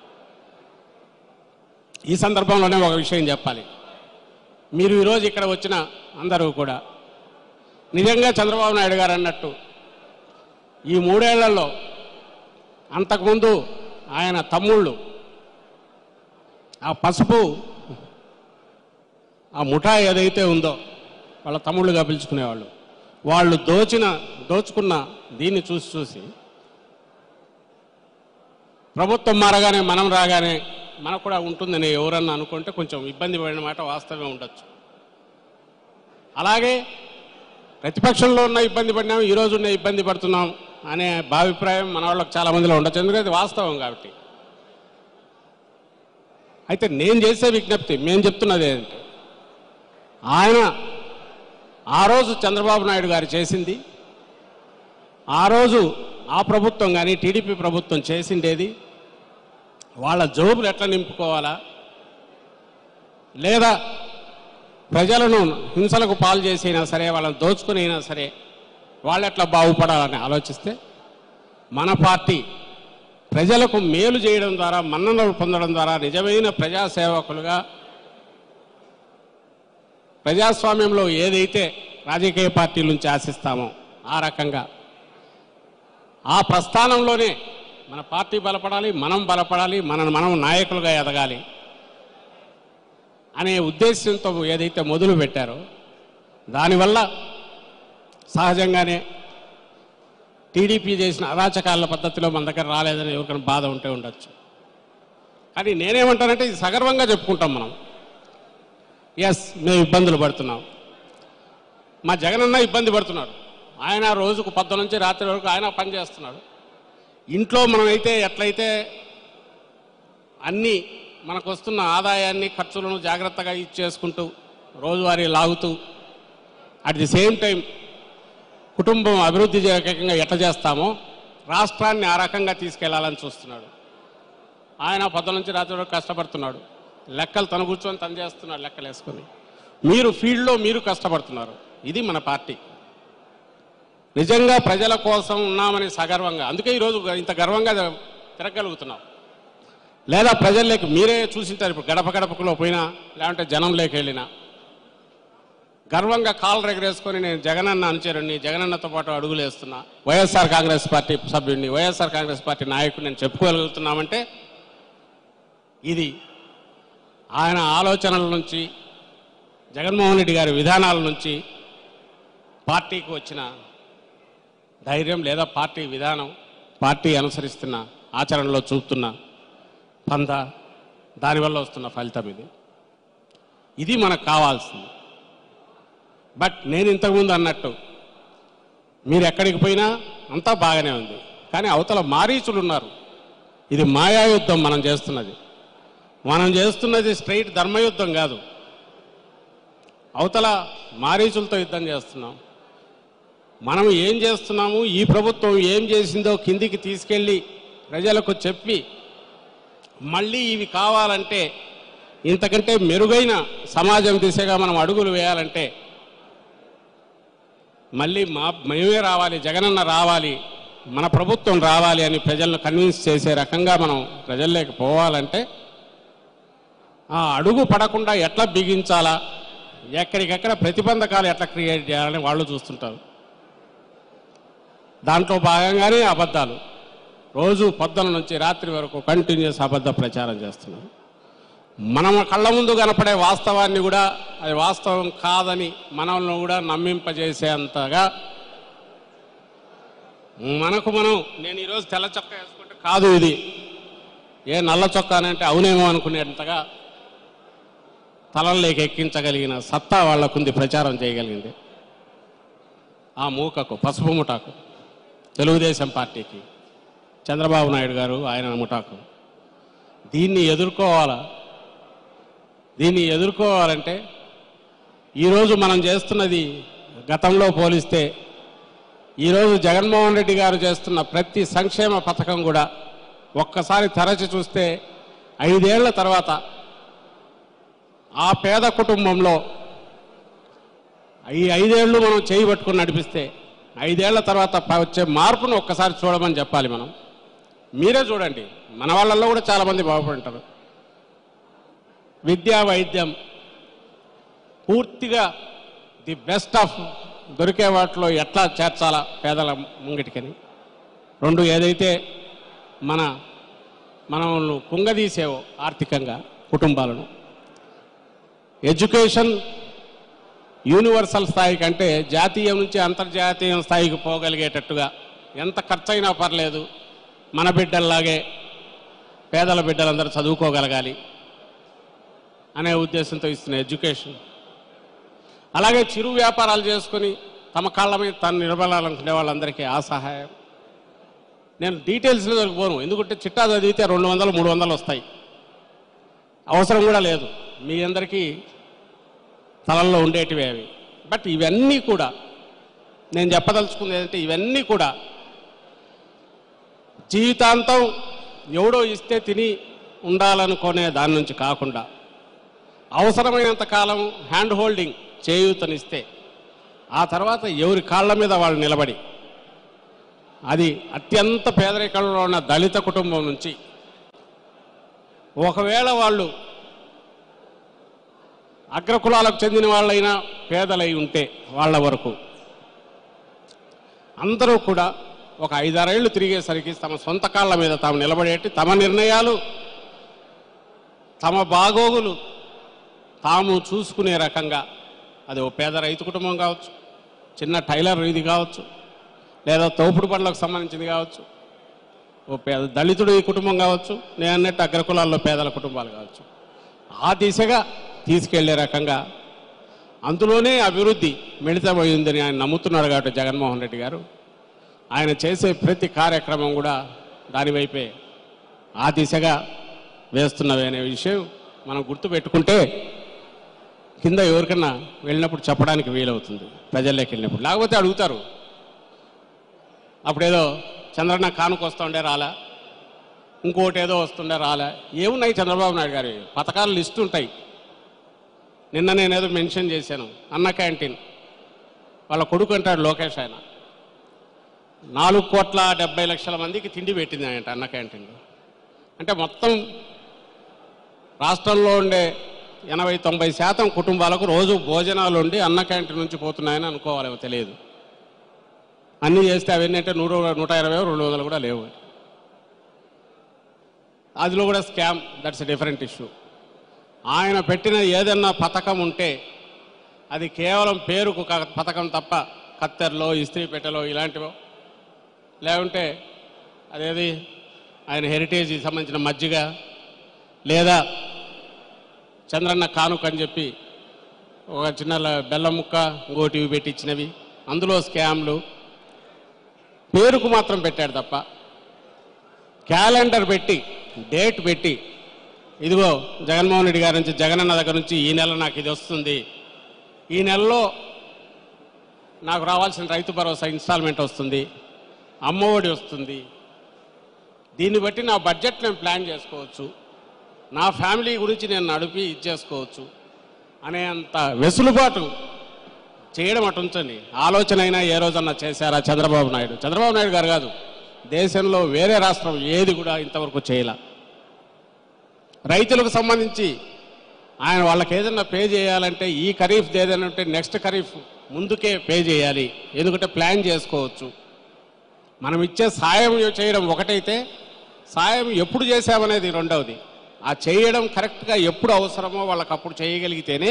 ఈ సందర్భంలోనే ఒక విషయం చెప్పాలి మీరు ఈరోజు ఇక్కడ వచ్చిన అందరూ కూడా నిజంగా చంద్రబాబు నాయుడు గారు అన్నట్టు ఈ మూడేళ్లలో అంతకుముందు ఆయన తమ్ముళ్ళు ఆ పసుపు ఆ ముఠా ఏదైతే ఉందో వాళ్ళ తమ్ముళ్ళుగా పిలుచుకునేవాళ్ళు వాళ్ళు దోచిన దోచుకున్న దీన్ని చూసి చూసి ప్రభుత్వం మారగానే మనం రాగానే మనకు కూడా ఉంటుందని ఎవరన్నా అనుకుంటే కొంచెం ఇబ్బంది పడిన మాట వాస్తవమే ఉండొచ్చు అలాగే ప్రతిపక్షంలో ఉన్న ఇబ్బంది పడినాం ఈ రోజు ఉన్న ఇబ్బంది పడుతున్నాం అనే భావిప్రాయం మన వాళ్ళకి చాలా మందిలో ఉండొచ్చు ఎందుకంటే అది వాస్తవం కాబట్టి అయితే నేను చేసే విజ్ఞప్తి మేము చెప్తున్నది ఏంటంటే ఆయన ఆ రోజు చంద్రబాబు నాయుడు గారు చేసింది ఆ రోజు ఆ ప్రభుత్వం కానీ టీడీపీ ప్రభుత్వం చేసిండేది వాళ్ళ జోబులు ఎట్లా నింపుకోవాలా లేదా ప్రజలను హింసలకు పాలు చేసైనా సరే వాళ్ళని దోచుకుని అయినా సరే వాళ్ళు ఎట్లా బాగుపడాలని ఆలోచిస్తే మన పార్టీ ప్రజలకు మేలు చేయడం ద్వారా మన్ననలు పొందడం ద్వారా నిజమైన ప్రజాసేవకులుగా ప్రజాస్వామ్యంలో ఏదైతే రాజకీయ పార్టీల నుంచి ఆశిస్తామో ఆ రకంగా ఆ ప్రస్థానంలోనే మన పార్టీ బలపడాలి మనం బలపడాలి మన మనం నాయకులుగా ఎదగాలి అనే ఉద్దేశంతో ఏదైతే మొదలు పెట్టారో దానివల్ల సహజంగానే టీడీపీ చేసిన అరాచకాల పద్ధతిలో మన దగ్గర రాలేదని ఎవరికైనా బాధ ఉంటే ఉండొచ్చు కానీ నేనేమంటానంటే ఇది సగర్వంగా చెప్పుకుంటాం మనం ఎస్ మేము ఇబ్బందులు పడుతున్నాం మా జగనన్న ఇబ్బంది పడుతున్నాడు ఆయన రోజుకు పొద్దు నుంచి రాత్రి వరకు ఆయన పని చేస్తున్నాడు ఇంట్లో మనమైతే ఎట్లయితే అన్నీ మనకు వస్తున్న ఆదాయాన్ని ఖర్చులను జాగ్రత్తగా ఇచ్చేసుకుంటూ రోజువారీ లాగుతూ అట్ ది సేమ్ టైం కుటుంబం అభివృద్ధి రకంగా ఎట్లా చేస్తామో రాష్ట్రాన్ని ఆ రకంగా తీసుకెళ్లాలని చూస్తున్నాడు ఆయన పొద్దు నుంచి రాత్రి వరకు కష్టపడుతున్నాడు లెక్కలు తను కూర్చొని తను చేస్తున్నాడు లెక్కలు వేసుకొని మీరు ఫీల్డ్లో మీరు కష్టపడుతున్నారు ఇది మన పార్టీ నిజంగా ప్రజల కోసం ఉన్నామని సగర్వంగా అందుకే ఈరోజు ఇంత గర్వంగా తిరగలుగుతున్నాం లేదా ప్రజల్లోకి మీరే చూసింటారు ఇప్పుడు గడప గడపకులో పోయినా లేదంటే జనంలోకి వెళ్ళినా గర్వంగా కాలు రెగరేసుకొని నేను జగనన్న అనుచరుణ్ణి జగనన్నతో పాటు అడుగులు వేస్తున్నా వైఎస్ఆర్ కాంగ్రెస్ పార్టీ సభ్యుడిని వైఎస్ఆర్ కాంగ్రెస్ పార్టీ నాయకుడిని నేను చెప్పుకోగలుగుతున్నామంటే ఇది ఆయన ఆలోచనల నుంచి జగన్మోహన్ రెడ్డి గారి విధానాల నుంచి పార్టీకి వచ్చిన ధైర్యం లేదా పార్టీ విధానం పార్టీ అనుసరిస్తున్న ఆచరణలో చూపుతున్న పంద దానివల్ల వస్తున్న ఫలితం ఇది ఇది మనకు కావాల్సింది బట్ నేను ఇంతకుముందు అన్నట్టు మీరు ఎక్కడికి పోయినా అంతా బాగానే ఉంది కానీ అవతల మారీచులు ఉన్నారు ఇది మాయాయుద్ధం మనం చేస్తున్నది మనం చేస్తున్నది స్ట్రైట్ ధర్మయుద్ధం కాదు అవతల మారీచులతో యుద్ధం చేస్తున్నాం మనం ఏం చేస్తున్నాము ఈ ప్రభుత్వం ఏం చేసిందో కిందికి తీసుకెళ్ళి ప్రజలకు చెప్పి మళ్ళీ ఇవి కావాలంటే ఇంతకంటే మెరుగైన సమాజం దిశగా మనం అడుగులు వేయాలంటే మళ్ళీ మా మేమే రావాలి జగనన్న రావాలి మన ప్రభుత్వం రావాలి అని ప్రజలను కన్విన్స్ చేసే రకంగా మనం ప్రజల్లోకి పోవాలంటే ఆ అడుగు పడకుండా ఎట్లా బిగించాలా ఎక్కడికెక్కడ ప్రతిబంధకాలు ఎట్లా క్రియేట్ చేయాలని వాళ్ళు చూస్తుంటారు దాంట్లో భాగంగానే అబద్ధాలు రోజు పొద్దున నుంచి రాత్రి వరకు కంటిన్యూస్ అబద్ధ ప్రచారం చేస్తున్నారు మనం కళ్ళ ముందు కనపడే వాస్తవాన్ని కూడా అది వాస్తవం కాదని మనల్ని కూడా నమ్మింపజేసేంతగా మనకు మనం నేను ఈరోజు తెల్ల చొక్కా వేసుకుంటే కాదు ఇది ఏ నల్ల చొక్కా అంటే అవునేమో అనుకునేంతగా తలల్లోకి ఎక్కించగలిగిన సత్తా వాళ్ళకుంది ప్రచారం చేయగలిగింది ఆ మూకకు పసుపు ముఠాకు తెలుగుదేశం పార్టీకి చంద్రబాబు నాయుడు గారు ఆయన ముఠాకు దీన్ని ఎదుర్కోవాలా దీన్ని ఎదుర్కోవాలంటే ఈరోజు మనం చేస్తున్నది గతంలో పోలిస్తే ఈరోజు జగన్మోహన్ రెడ్డి గారు చేస్తున్న ప్రతి సంక్షేమ పథకం కూడా ఒక్కసారి తరచి చూస్తే ఐదేళ్ల తర్వాత ఆ పేద కుటుంబంలో ఈ ఐదేళ్లు మనం చేయి పట్టుకుని నడిపిస్తే ఐదేళ్ల తర్వాత ప- వచ్చే మార్పును ఒక్కసారి చూడమని చెప్పాలి మనం మీరే చూడండి మన వాళ్ళల్లో కూడా చాలామంది బాగుపడుంటారు విద్యా వైద్యం పూర్తిగా ది బెస్ట్ ఆఫ్ దొరికే వాటిలో ఎట్లా చేర్చాలా పేదల ముంగిటికని రెండు ఏదైతే మన మనం కుంగదీసేవో ఆర్థికంగా కుటుంబాలను ఎడ్యుకేషన్ యూనివర్సల్ స్థాయి కంటే జాతీయం నుంచి అంతర్జాతీయ స్థాయికి పోగలిగేటట్టుగా ఎంత ఖర్చైనా పర్లేదు మన బిడ్డల్లాగే పేదల బిడ్డలందరూ చదువుకోగలగాలి అనే ఉద్దేశంతో ఇస్తున్న ఎడ్యుకేషన్ అలాగే చిరు వ్యాపారాలు చేసుకొని తమ కాళ్ళ మీద తను నిలబడాలనుకునే వాళ్ళందరికీ ఆ సహాయం నేను డీటెయిల్స్లో పోను ఎందుకంటే చిట్టా చదివితే రెండు వందలు మూడు వందలు వస్తాయి అవసరం కూడా లేదు మీ అందరికీ తలల్లో ఉండేటివే అవి బట్ ఇవన్నీ కూడా నేను చెప్పదలుచుకుంది ఏంటంటే ఇవన్నీ కూడా జీవితాంతం ఎవడో ఇస్తే తిని ఉండాలనుకునే దాని నుంచి కాకుండా అవసరమైనంత కాలం హ్యాండ్ హోల్డింగ్ చేయూతనిస్తే ఆ తర్వాత ఎవరి కాళ్ళ మీద వాళ్ళు నిలబడి అది అత్యంత పేదరికంలో ఉన్న దళిత కుటుంబం నుంచి ఒకవేళ వాళ్ళు అగ్రకులాలకు చెందిన వాళ్ళైనా పేదలై ఉంటే వాళ్ళ వరకు అందరూ కూడా ఒక ఐదారేళ్లు తిరిగేసరికి తమ సొంత కాళ్ళ మీద తాము నిలబడేటి తమ నిర్ణయాలు తమ బాగోగులు తాము చూసుకునే రకంగా అది ఓ పేద రైతు కుటుంబం కావచ్చు చిన్న టైలర్ ఇది కావచ్చు లేదా తోపుడు పనులకు సంబంధించింది కావచ్చు ఓ పేద దళితుడు ఈ కుటుంబం కావచ్చు నేను అన్నట్టు అగ్రకులాల్లో పేదల కుటుంబాలు కావచ్చు ఆ దిశగా తీసుకెళ్లే రకంగా అందులోనే అభివృద్ధి మిళితమైందని ఆయన నమ్ముతున్నాడు కాబట్టి జగన్మోహన్ రెడ్డి గారు ఆయన చేసే ప్రతి కార్యక్రమం కూడా దానివైపే ఆ దిశగా వేస్తున్నవి అనే విషయం మనం గుర్తుపెట్టుకుంటే కింద ఎవరికన్నా వెళ్ళినప్పుడు చెప్పడానికి వీలవుతుంది ప్రజల్లోకి వెళ్ళినప్పుడు లేకపోతే అడుగుతారు అప్పుడేదో చంద్రన్న కానుక వస్తుండే రాలా ఇంకోటి ఏదో వస్తుండే రాలే ఏమున్నాయి చంద్రబాబు నాయుడు గారి పథకాల లిస్టు ఉంటాయి నిన్న నేనేదో మెన్షన్ చేశాను అన్న క్యాంటీన్ వాళ్ళ కొడుకు అంటాడు లోకేష్ ఆయన నాలుగు కోట్ల డెబ్బై లక్షల మందికి తిండి పెట్టింది ఆయన అన్న క్యాంటీన్లో అంటే మొత్తం రాష్ట్రంలో ఉండే ఎనభై తొంభై శాతం కుటుంబాలకు రోజు భోజనాలు ఉండి అన్న క్యాంటీన్ నుంచి పోతున్నాయని అనుకోవాలేమో తెలియదు అన్నీ చేస్తే అవన్నీ అంటే నూరు నూట ఇరవై రెండు వందలు కూడా లేవు అదిలో కూడా స్కామ్ దట్స్ డిఫరెంట్ ఇష్యూ ఆయన పెట్టిన ఏదన్నా పథకం ఉంటే అది కేవలం పేరుకు క- పథకం తప్ప కత్తెరలో ఇస్త్రీ పెట్టెలో ఇలాంటివో లేకుంటే అదేది ఆయన హెరిటేజ్కి సంబంధించిన మజ్జిగ లేదా చంద్రన్న కానుక అని చెప్పి ఒక చిన్న ల- బెల్లం ముక్క ఇంకోటి ఇవి పెట్టించినవి అందులో స్కామ్లు పేరుకు మాత్రం పెట్టాడు తప్ప క్యాలెండర్ పెట్టి డేట్ పెట్టి ఇదిగో జగన్మోహన్ రెడ్డి గారి నుంచి జగనన్న దగ్గర నుంచి ఈ నెల నాకు ఇది వస్తుంది ఈ నెలలో నాకు రావాల్సిన రైతు భరోసా ఇన్స్టాల్మెంట్ వస్తుంది అమ్మఒడి వస్తుంది దీన్ని బట్టి నా బడ్జెట్ నేను ప్లాన్ చేసుకోవచ్చు నా ఫ్యామిలీ గురించి నేను నడిపి ఇచ్చేసుకోవచ్చు అనేంత వెసులుబాటు చేయడం అటు ఉంచండి ఆలోచన అయినా ఏ రోజన్నా చేశారా చంద్రబాబు నాయుడు చంద్రబాబు నాయుడు గారు కాదు దేశంలో వేరే రాష్ట్రం ఏది కూడా ఇంతవరకు చేయలే రైతులకు సంబంధించి ఆయన వాళ్ళకి ఏదైనా పే చేయాలంటే ఈ ఖరీఫ్ ఏదైనా ఉంటే నెక్స్ట్ ఖరీఫ్ ముందుకే పే చేయాలి ఎందుకంటే ప్లాన్ చేసుకోవచ్చు మనం ఇచ్చే సాయం చేయడం ఒకటైతే సాయం ఎప్పుడు చేశామనేది రెండవది ఆ చేయడం కరెక్ట్గా ఎప్పుడు అవసరమో వాళ్ళకి అప్పుడు చేయగలిగితేనే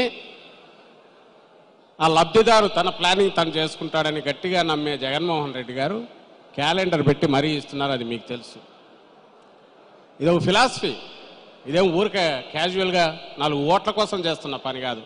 ఆ లబ్ధిదారు తన ప్లానింగ్ తను చేసుకుంటాడని గట్టిగా నమ్మే జగన్మోహన్ రెడ్డి గారు క్యాలెండర్ పెట్టి మరీ ఇస్తున్నారు అది మీకు తెలుసు ఇదో ఫిలాసఫీ ఇదేం ఊరికే క్యాజువల్గా నాలుగు ఓట్ల కోసం చేస్తున్న పని కాదు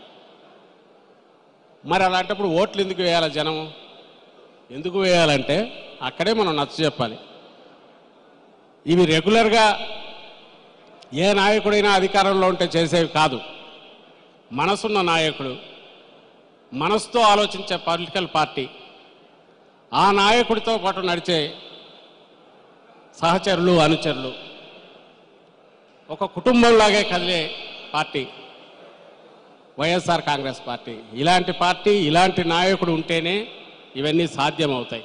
మరి అలాంటప్పుడు ఓట్లు ఎందుకు వేయాలి జనం ఎందుకు వేయాలంటే అక్కడే మనం నచ్చ చెప్పాలి ఇవి రెగ్యులర్గా ఏ నాయకుడైనా అధికారంలో ఉంటే చేసేవి కాదు మనసున్న నాయకుడు మనసుతో ఆలోచించే పొలిటికల్ పార్టీ ఆ నాయకుడితో పాటు నడిచే సహచరులు అనుచరులు ఒక కుటుంబంలాగే కదిలే పార్టీ వైఎస్ఆర్ కాంగ్రెస్ పార్టీ ఇలాంటి పార్టీ ఇలాంటి నాయకుడు ఉంటేనే ఇవన్నీ సాధ్యమవుతాయి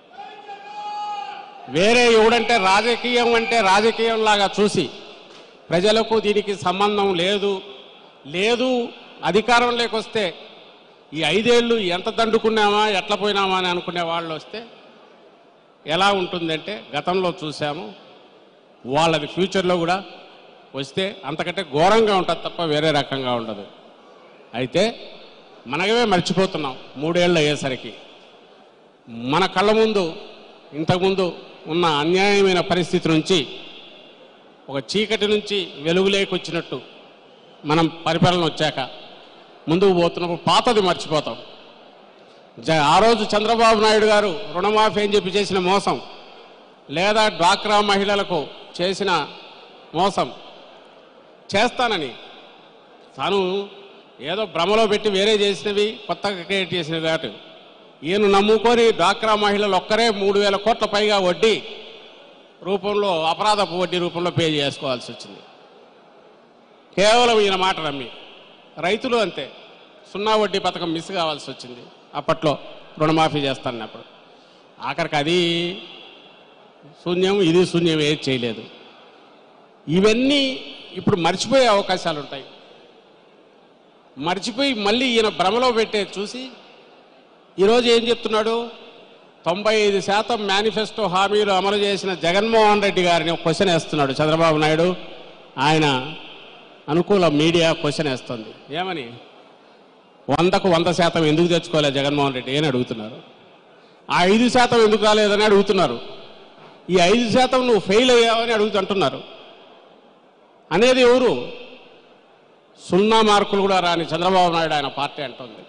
వేరే ఎవడంటే రాజకీయం అంటే రాజకీయం లాగా చూసి ప్రజలకు దీనికి సంబంధం లేదు లేదు అధికారం లేకొస్తే ఈ ఐదేళ్ళు ఎంత దండుకున్నామా ఎట్లా పోయినామా అని అనుకునే వాళ్ళు వస్తే ఎలా ఉంటుందంటే గతంలో చూసాము వాళ్ళది ఫ్యూచర్లో కూడా వస్తే అంతకంటే ఘోరంగా ఉంటుంది తప్ప వేరే రకంగా ఉండదు అయితే మనమే మర్చిపోతున్నాం మూడేళ్ళు అయ్యేసరికి మన కళ్ళ ముందు ఇంతకుముందు ఉన్న అన్యాయమైన పరిస్థితి నుంచి ఒక చీకటి నుంచి వెలుగులేకొచ్చినట్టు మనం పరిపాలన వచ్చాక ముందుకు పోతున్నప్పుడు పాతది మర్చిపోతాం జ ఆ రోజు చంద్రబాబు నాయుడు గారు రుణమాఫీ అని చెప్పి చేసిన మోసం లేదా డ్వాక్రా మహిళలకు చేసిన మోసం చేస్తానని తాను ఏదో భ్రమలో పెట్టి వేరే చేసినవి కొత్తగా క్రియేట్ చేసినవి కాదు ఈయన నమ్ముకొని డ్వాక్రా మహిళలు ఒక్కరే మూడు వేల కోట్ల పైగా వడ్డీ రూపంలో అపరాధపు వడ్డీ రూపంలో పే చేసుకోవాల్సి వచ్చింది కేవలం ఈయన మాట నమ్మి రైతులు అంతే సున్నా వడ్డీ పథకం మిస్ కావాల్సి వచ్చింది అప్పట్లో రుణమాఫీ చేస్తానప్పుడు ఆఖరికి అది శూన్యం ఇది శూన్యం ఏది చేయలేదు ఇవన్నీ ఇప్పుడు మర్చిపోయే అవకాశాలు ఉంటాయి మర్చిపోయి మళ్ళీ ఈయన భ్రమలో పెట్టే చూసి ఈరోజు ఏం చెప్తున్నాడు తొంభై ఐదు శాతం మేనిఫెస్టో హామీలు అమలు చేసిన జగన్మోహన్ రెడ్డి గారిని ఒక క్వశ్చన్ వేస్తున్నాడు చంద్రబాబు నాయుడు ఆయన అనుకూల మీడియా క్వశ్చన్ వేస్తుంది ఏమని వందకు వంద శాతం ఎందుకు తెచ్చుకోలే జగన్మోహన్ రెడ్డి అని అడుగుతున్నారు ఆ ఐదు శాతం ఎందుకు రాలేదని అడుగుతున్నారు ఈ ఐదు శాతం నువ్వు ఫెయిల్ అయ్యావని అడుగుతుంటున్నారు అనేది ఎవరు సున్నా మార్కులు కూడా రాని చంద్రబాబు నాయుడు ఆయన పార్టీ అంటుంది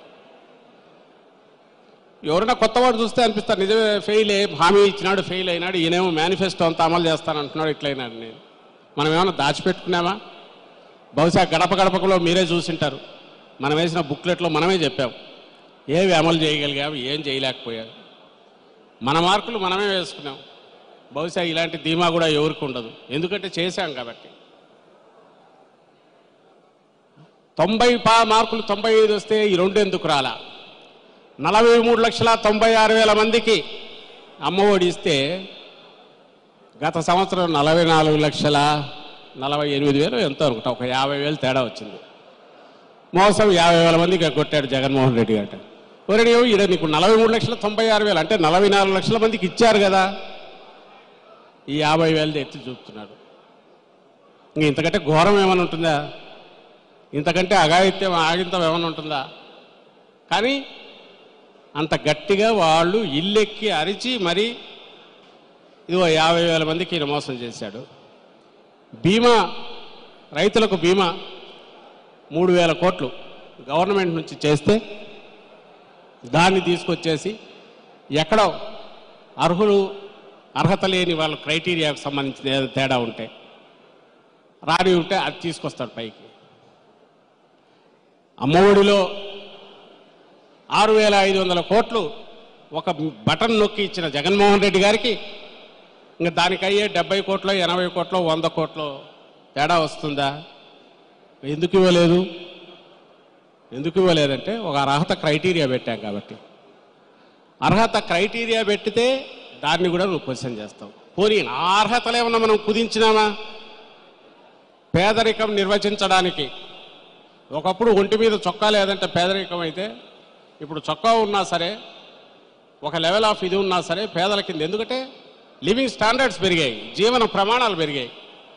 ఎవరైనా కొత్తవాడు చూస్తే అనిపిస్తారు నిజమే ఫెయిల్ అయ్యి హామీ ఇచ్చినాడు ఫెయిల్ అయినాడు ఈయనేమో మేనిఫెస్టో అంతా అమలు చేస్తానంటున్నాడు ఇట్లయినాడు నేను మనం ఏమైనా దాచిపెట్టుకున్నామా బహుశా గడప గడపకులో మీరే చూసింటారు మనం వేసిన బుక్లెట్లో మనమే చెప్పాం ఏవి అమలు చేయగలిగాం ఏం చేయలేకపోయాం మన మార్కులు మనమే వేసుకున్నాం బహుశా ఇలాంటి ధీమా కూడా ఎవరికి ఉండదు ఎందుకంటే చేశాం కాబట్టి తొంభై పా మార్కులు తొంభై ఐదు వస్తే ఈ రెండు ఎందుకు రాలా నలభై మూడు లక్షల తొంభై ఆరు వేల మందికి అమ్మఒడి ఇస్తే గత సంవత్సరం నలభై నాలుగు లక్షల నలభై ఎనిమిది వేలు ఎంతో అనుకుంటా ఒక యాభై వేలు తేడా వచ్చింది మోసం యాభై వేల మందికి కొట్టాడు జగన్మోహన్ రెడ్డి గారు ఒరేడి ఈడ నీకు నలభై మూడు లక్షల తొంభై ఆరు వేలు అంటే నలభై నాలుగు లక్షల మందికి ఇచ్చారు కదా ఈ యాభై వేలది ఎత్తి చూపుతున్నాడు ఇంక ఇంతకంటే ఘోరం ఏమైనా ఉంటుందా ఇంతకంటే అఘాయిత్యం ఆగింతం ఏమైనా ఉంటుందా కానీ అంత గట్టిగా వాళ్ళు ఇల్లెక్కి అరిచి మరి ఇదిగో యాభై వేల మందికి ఈయన మోసం చేశాడు బీమా రైతులకు బీమా మూడు వేల కోట్లు గవర్నమెంట్ నుంచి చేస్తే దాన్ని తీసుకొచ్చేసి ఎక్కడో అర్హులు అర్హత లేని వాళ్ళ క్రైటీరియాకు సంబంధించిన ఏదో తేడా ఉంటే రాని ఉంటే అది తీసుకొస్తాడు పైకి అమ్మఒడిలో ఆరు వేల ఐదు వందల కోట్లు ఒక బటన్ నొక్కి ఇచ్చిన జగన్మోహన్ రెడ్డి గారికి ఇంకా దానికి అయ్యే డెబ్బై కోట్లో ఎనభై కోట్లో వంద కోట్లో తేడా వస్తుందా ఎందుకు ఇవ్వలేదు ఎందుకు ఇవ్వలేదంటే ఒక అర్హత క్రైటీరియా పెట్టాం కాబట్టి అర్హత క్రైటీరియా పెట్టితే దాన్ని కూడా నువ్వు క్వశ్చన్ చేస్తావు పోనీ ఆ అర్హతలు ఏమన్నా మనం కుదించినామా పేదరికం నిర్వచించడానికి ఒకప్పుడు ఒంటి మీద చొక్కా లేదంటే పేదరికం అయితే ఇప్పుడు చొక్కా ఉన్నా సరే ఒక లెవెల్ ఆఫ్ ఇది ఉన్నా సరే పేదల కింద ఎందుకంటే లివింగ్ స్టాండర్డ్స్ పెరిగాయి జీవన ప్రమాణాలు పెరిగాయి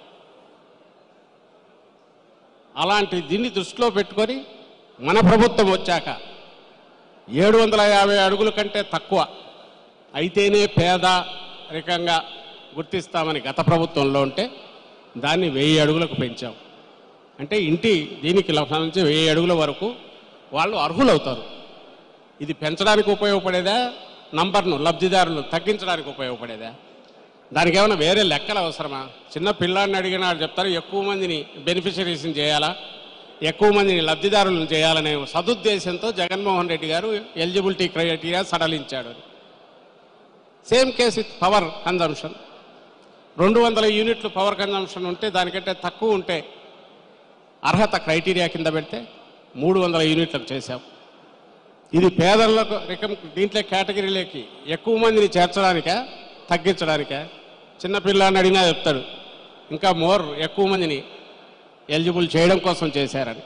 అలాంటి దీన్ని దృష్టిలో పెట్టుకొని మన ప్రభుత్వం వచ్చాక ఏడు వందల యాభై అడుగుల కంటే తక్కువ అయితేనే పేదరికంగా గుర్తిస్తామని గత ప్రభుత్వంలో ఉంటే దాన్ని వెయ్యి అడుగులకు పెంచాం అంటే ఇంటి దీనికి లక్ష నుంచి వెయ్యి అడుగుల వరకు వాళ్ళు అర్హులవుతారు ఇది పెంచడానికి ఉపయోగపడేదా నంబర్ను లబ్ధిదారులు తగ్గించడానికి ఉపయోగపడేదా దానికి ఏమైనా వేరే లెక్కలు అవసరమా చిన్న పిల్లాడిని అడిగిన వాడు చెప్తారు ఎక్కువ మందిని బెనిఫిషరీస్ని చేయాలా ఎక్కువ మందిని లబ్ధిదారులను చేయాలనే సదుద్దేశంతో జగన్మోహన్ రెడ్డి గారు ఎలిజిబిలిటీ క్రైటీరియా సడలించాడు same case with power consumption రెండు వందల యూనిట్లు పవర్ కన్జంప్షన్ ఉంటే దానికంటే తక్కువ ఉంటే అర్హత క్రైటీరియా కింద పెడితే మూడు వందల యూనిట్లకు చేశాం ఇది పేదలకు రికం దీంట్లో కేటగిరీలోకి ఎక్కువ మందిని చేర్చడానికా తగ్గించడానికా చిన్న పిల్లాన్ని అడిగినా చెప్తాడు ఇంకా మోర్ ఎక్కువ మందిని ఎలిజిబుల్ చేయడం కోసం చేశారని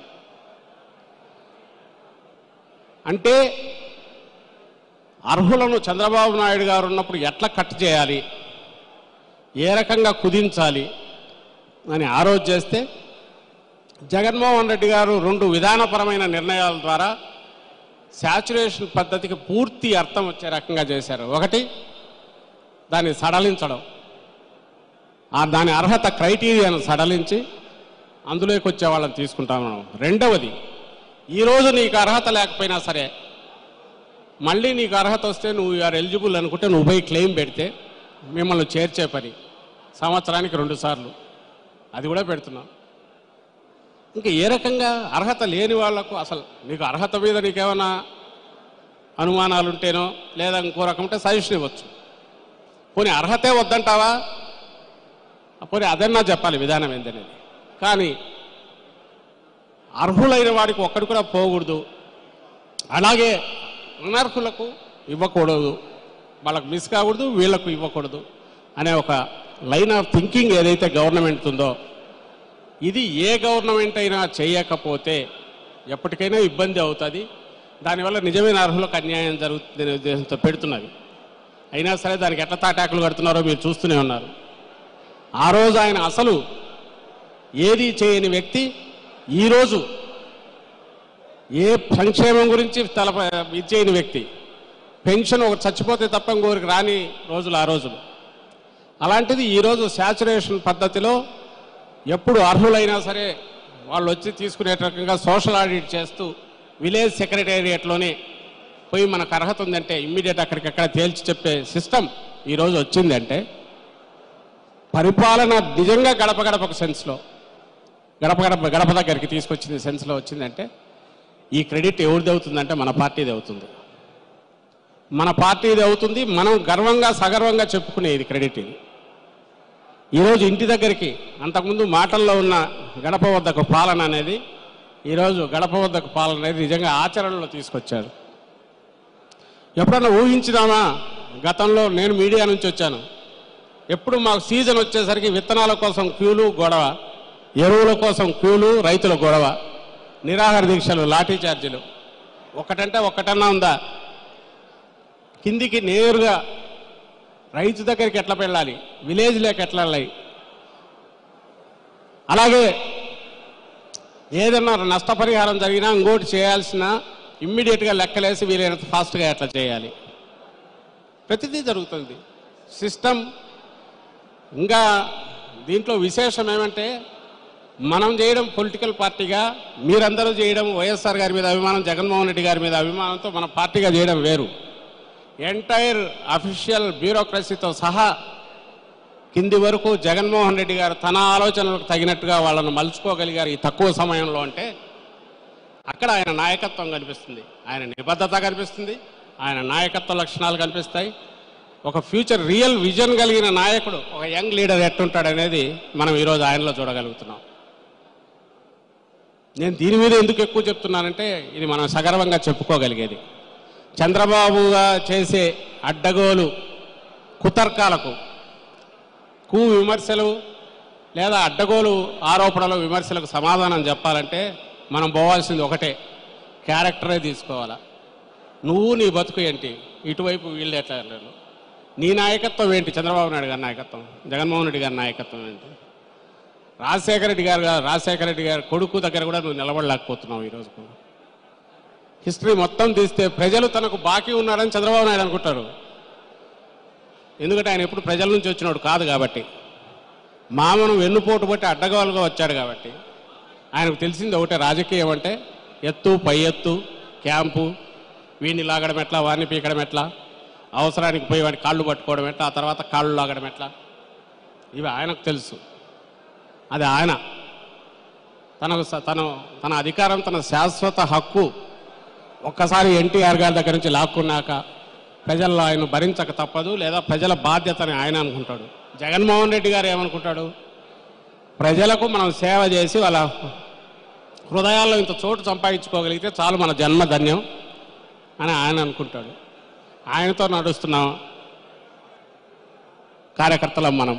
అంటే అర్హులను చంద్రబాబు నాయుడు గారు ఉన్నప్పుడు ఎట్లా కట్ చేయాలి ఏ రకంగా కుదించాలి అని ఆ రోజు చేస్తే జగన్మోహన్ రెడ్డి గారు రెండు విధానపరమైన నిర్ణయాల ద్వారా శాచురేషన్ పద్ధతికి పూర్తి అర్థం వచ్చే రకంగా చేశారు ఒకటి దాన్ని సడలించడం ఆ దాని అర్హత క్రైటీరియాను సడలించి అందులోకి వచ్చే వాళ్ళని తీసుకుంటాము రెండవది ఈరోజు నీకు అర్హత లేకపోయినా సరే మళ్ళీ నీకు అర్హత వస్తే నువ్వు ఆర్ ఎలిజిబుల్ అనుకుంటే నువ్వు పోయి క్లెయిమ్ పెడితే మిమ్మల్ని చేర్చే పని సంవత్సరానికి రెండు సార్లు అది కూడా పెడుతున్నాం ఇంకా ఏ రకంగా అర్హత లేని వాళ్లకు అసలు నీకు అర్హత మీద నీకేమైనా అనుమానాలు ఉంటేనో లేదా ఇంకో రకం ఉంటే సజెషన్ ఇవ్వచ్చు పోనీ అర్హతే వద్దంటావా పోనీ అదన్నా చెప్పాలి విధానం ఏంటనేది కానీ అర్హులైన వాడికి ఒక్కడు కూడా పోకూడదు అలాగే అనర్హులకు ఇవ్వకూడదు వాళ్ళకు మిస్ కాకూడదు వీళ్ళకు ఇవ్వకూడదు అనే ఒక లైన్ ఆఫ్ థింకింగ్ ఏదైతే గవర్నమెంట్ ఉందో ఇది ఏ గవర్నమెంట్ అయినా చేయకపోతే ఎప్పటికైనా ఇబ్బంది అవుతుంది దానివల్ల నిజమైన అర్హులకు అన్యాయం జరుగుతుందనే ఉద్దేశంతో పెడుతున్నది అయినా సరే దానికి ఎట్లా తాటాకులు కడుతున్నారో మీరు చూస్తూనే ఉన్నారు ఆ రోజు ఆయన అసలు ఏది చేయని వ్యక్తి ఈరోజు ఏ సంక్షేమం గురించి తల ఇది చేయని వ్యక్తి పెన్షన్ ఒకటి చచ్చిపోతే తప్ప ఇంకోరికి రాని రోజులు ఆ రోజులు అలాంటిది ఈరోజు శాచురేషన్ పద్ధతిలో ఎప్పుడు అర్హులైనా సరే వాళ్ళు వచ్చి తీసుకునే రకంగా సోషల్ ఆడిట్ చేస్తూ విలేజ్ సెక్రటేరియట్లోనే పోయి మనకు అర్హత ఉందంటే ఇమ్మీడియట్ అక్కడికక్కడ తేల్చి చెప్పే సిస్టమ్ ఈరోజు వచ్చిందంటే పరిపాలన నిజంగా గడప గడపకు సెన్స్లో గడప గడప గడప దగ్గరికి తీసుకొచ్చింది సెన్స్లో వచ్చిందంటే ఈ క్రెడిట్ ఎవరిది అవుతుందంటే మన పార్టీది అవుతుంది మన పార్టీది అవుతుంది మనం గర్వంగా సగర్వంగా చెప్పుకునే ఇది క్రెడిట్ ఇది ఈరోజు ఇంటి దగ్గరికి అంతకుముందు మాటల్లో ఉన్న గడప వద్దకు పాలన అనేది ఈరోజు గడప వద్దకు పాలన అనేది నిజంగా ఆచరణలో తీసుకొచ్చారు ఎప్పుడన్నా ఊహించినామా గతంలో నేను మీడియా నుంచి వచ్చాను ఎప్పుడు మాకు సీజన్ వచ్చేసరికి విత్తనాల కోసం క్యూలు గొడవ ఎరువుల కోసం క్యూలు రైతుల గొడవ నిరాహార దీక్షలు లాఠీ చార్జీలు ఒకటంటే ఒకటన్నా ఉందా కిందికి నేరుగా రైతు దగ్గరికి ఎట్లా వెళ్ళాలి విలేజ్లోకి ఎట్లా వెళ్ళాలి అలాగే ఏదన్నా నష్టపరిహారం జరిగినా ఇంకోటి చేయాల్సిన ఇమ్మీడియట్గా లెక్కలేసి వీలైనంత ఫాస్ట్గా ఎట్లా చేయాలి ప్రతిదీ జరుగుతుంది సిస్టమ్ ఇంకా దీంట్లో విశేషం ఏమంటే మనం చేయడం పొలిటికల్ పార్టీగా మీరందరూ చేయడం వైఎస్ఆర్ గారి మీద అభిమానం జగన్మోహన్ రెడ్డి గారి మీద అభిమానంతో మన పార్టీగా చేయడం వేరు ఎంటైర్ అఫీషియల్ బ్యూరోక్రసీతో సహా కింది వరకు జగన్మోహన్ రెడ్డి గారు తన ఆలోచనలకు తగినట్టుగా వాళ్ళను మలుచుకోగలిగారు ఈ తక్కువ సమయంలో అంటే అక్కడ ఆయన నాయకత్వం కనిపిస్తుంది ఆయన నిబద్ధత కనిపిస్తుంది ఆయన నాయకత్వ లక్షణాలు కనిపిస్తాయి ఒక ఫ్యూచర్ రియల్ విజన్ కలిగిన నాయకుడు ఒక యంగ్ లీడర్ ఎట్టుంటాడనేది మనం ఈరోజు ఆయనలో చూడగలుగుతున్నాం నేను దీని మీద ఎందుకు ఎక్కువ చెప్తున్నానంటే ఇది మనం సగర్వంగా చెప్పుకోగలిగేది చంద్రబాబుగా చేసే అడ్డగోలు కుతర్కాలకు కు విమర్శలు లేదా అడ్డగోలు ఆరోపణలు విమర్శలకు సమాధానం చెప్పాలంటే మనం పోవాల్సింది ఒకటే క్యారెక్టరే తీసుకోవాలా నువ్వు నీ బతుకు ఏంటి ఇటువైపు వీళ్ళు ఎట్లా వెళ్ళారు నీ నాయకత్వం ఏంటి చంద్రబాబు నాయుడు గారి నాయకత్వం జగన్మోహన్ రెడ్డి గారి నాయకత్వం ఏంటి రాజశేఖర రెడ్డి గారు రాజశేఖర రెడ్డి గారి కొడుకు దగ్గర కూడా నువ్వు నిలబడలేకపోతున్నావు ఈరోజు హిస్టరీ మొత్తం తీస్తే ప్రజలు తనకు బాకీ ఉన్నారని చంద్రబాబు నాయుడు అనుకుంటారు ఎందుకంటే ఆయన ఎప్పుడు ప్రజల నుంచి వచ్చినాడు కాదు కాబట్టి మామను వెన్నుపోటు బట్టి అడ్డగోలుగా వచ్చాడు కాబట్టి ఆయనకు తెలిసింది ఒకటే రాజకీయం అంటే ఎత్తు పై ఎత్తు క్యాంపు వీడిని లాగడం ఎట్లా వాడిని పీకడం ఎట్లా అవసరానికి పోయి వాడి కాళ్ళు పట్టుకోవడం ఎట్లా ఆ తర్వాత కాళ్ళు లాగడం ఎట్లా ఇవి ఆయనకు తెలుసు అది ఆయన తనకు స- తను తన అధికారం తన శాశ్వత హక్కు ఒక్కసారి ఎన్టీఆర్ గారి దగ్గర నుంచి లాక్కున్నాక ప్రజల్లో ఆయన భరించక తప్పదు లేదా ప్రజల బాధ్యతని ఆయన అనుకుంటాడు జగన్మోహన్ రెడ్డి గారు ఏమనుకుంటాడు ప్రజలకు మనం సేవ చేసి వాళ్ళ హృదయాల్లో ఇంత చోటు సంపాదించుకోగలిగితే చాలు మన జన్మ ధన్యం అని ఆయన అనుకుంటాడు ఆయనతో నడుస్తున్నాం కార్యకర్తలం మనం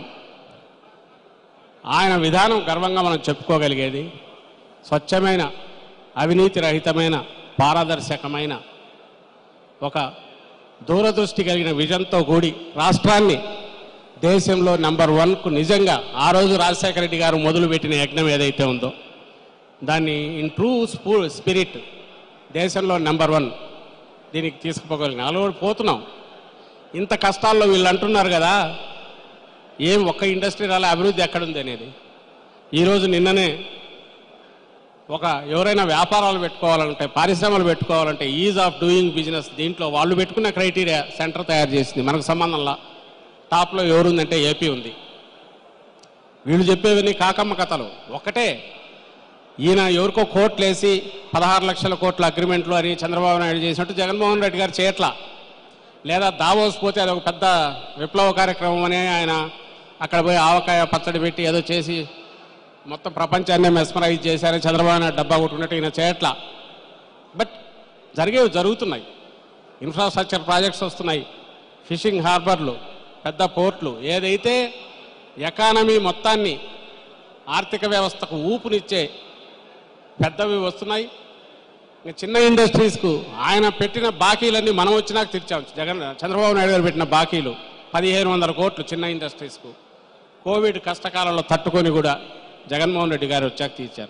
ఆయన విధానం గర్వంగా మనం చెప్పుకోగలిగేది స్వచ్ఛమైన అవినీతి రహితమైన పారదర్శకమైన ఒక దూరదృష్టి కలిగిన విజన్తో కూడి రాష్ట్రాన్ని దేశంలో నెంబర్ వన్కు నిజంగా ఆ రోజు రాజశేఖర రెడ్డి గారు మొదలుపెట్టిన యజ్ఞం ఏదైతే ఉందో దాన్ని ఇన్ ట్రూ స్పూ స్పిరిట్ దేశంలో నెంబర్ వన్ దీనికి తీసుకుపోగలిగిన అలవాటు పోతున్నాం ఇంత కష్టాల్లో వీళ్ళు అంటున్నారు కదా ఏం ఒక్క ఇండస్ట్రీ రాలే అభివృద్ధి ఎక్కడుంది అనేది ఈరోజు నిన్ననే ఒక ఎవరైనా వ్యాపారాలు పెట్టుకోవాలంటే పరిశ్రమలు పెట్టుకోవాలంటే ఈజ్ ఆఫ్ డూయింగ్ బిజినెస్ దీంట్లో వాళ్ళు పెట్టుకున్న క్రైటీరియా సెంటర్ తయారు చేసింది మనకు సంబంధంలా టాప్లో ఎవరుందంటే ఏపీ ఉంది వీళ్ళు చెప్పేవన్నీ కాకమ్మ కథలు ఒకటే ఈయన ఎవరికో కోట్లు వేసి పదహారు లక్షల కోట్ల అగ్రిమెంట్లు అని చంద్రబాబు నాయుడు చేసినట్టు జగన్మోహన్ రెడ్డి గారు చేయట్లా లేదా దావోస్ పోతే అది ఒక పెద్ద విప్లవ కార్యక్రమం అని ఆయన అక్కడ పోయి ఆవకాయ పచ్చడి పెట్టి ఏదో చేసి మొత్తం ప్రపంచాన్ని మెస్మరైజ్ చేశారని చంద్రబాబు నాయుడు డబ్బా కొట్టుకున్నట్టు ఈయన చేయట్లా బట్ జరిగేవి జరుగుతున్నాయి ఇన్ఫ్రాస్ట్రక్చర్ ప్రాజెక్ట్స్ వస్తున్నాయి ఫిషింగ్ హార్బర్లు పెద్ద పోర్ట్లు ఏదైతే ఎకానమీ మొత్తాన్ని ఆర్థిక వ్యవస్థకు ఊపునిచ్చే పెద్దవి వస్తున్నాయి ఇంకా చిన్న ఇండస్ట్రీస్కు ఆయన పెట్టిన బాకీలన్నీ మనం వచ్చినాక తీర్చాం జగన్ చంద్రబాబు నాయుడు గారు పెట్టిన బాకీలు పదిహేను వందల కోట్లు చిన్న ఇండస్ట్రీస్కు కోవిడ్ కష్టకాలంలో తట్టుకొని కూడా జగన్మోహన్ రెడ్డి గారు వచ్చాక తీర్చారు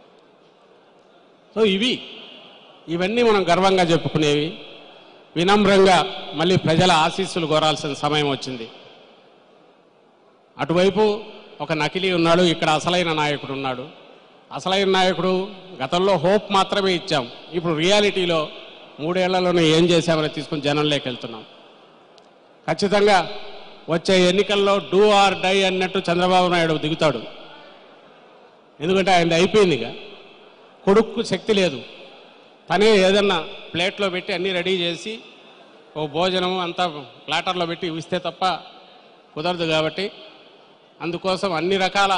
సో ఇవి ఇవన్నీ మనం గర్వంగా చెప్పుకునేవి వినమ్రంగా మళ్ళీ ప్రజల ఆశీస్సులు కోరాల్సిన సమయం వచ్చింది అటువైపు ఒక నకిలీ ఉన్నాడు ఇక్కడ అసలైన నాయకుడు ఉన్నాడు అసలైన నాయకుడు గతంలో హోప్ మాత్రమే ఇచ్చాం ఇప్పుడు రియాలిటీలో మూడేళ్లలోనే ఏం చేశామని తీసుకుని జనంలోకి వెళ్తున్నాం ఖచ్చితంగా వచ్చే ఎన్నికల్లో డూ ఆర్ డై అన్నట్టు చంద్రబాబు నాయుడు దిగుతాడు ఎందుకంటే ఆయన అయిపోయింది ఇక కొడుక్కు శక్తి లేదు తనే ఏదన్నా ప్లేట్లో పెట్టి అన్నీ రెడీ చేసి ఓ భోజనం అంతా ప్లాటర్లో పెట్టి ఇస్తే తప్ప కుదరదు కాబట్టి అందుకోసం అన్ని రకాల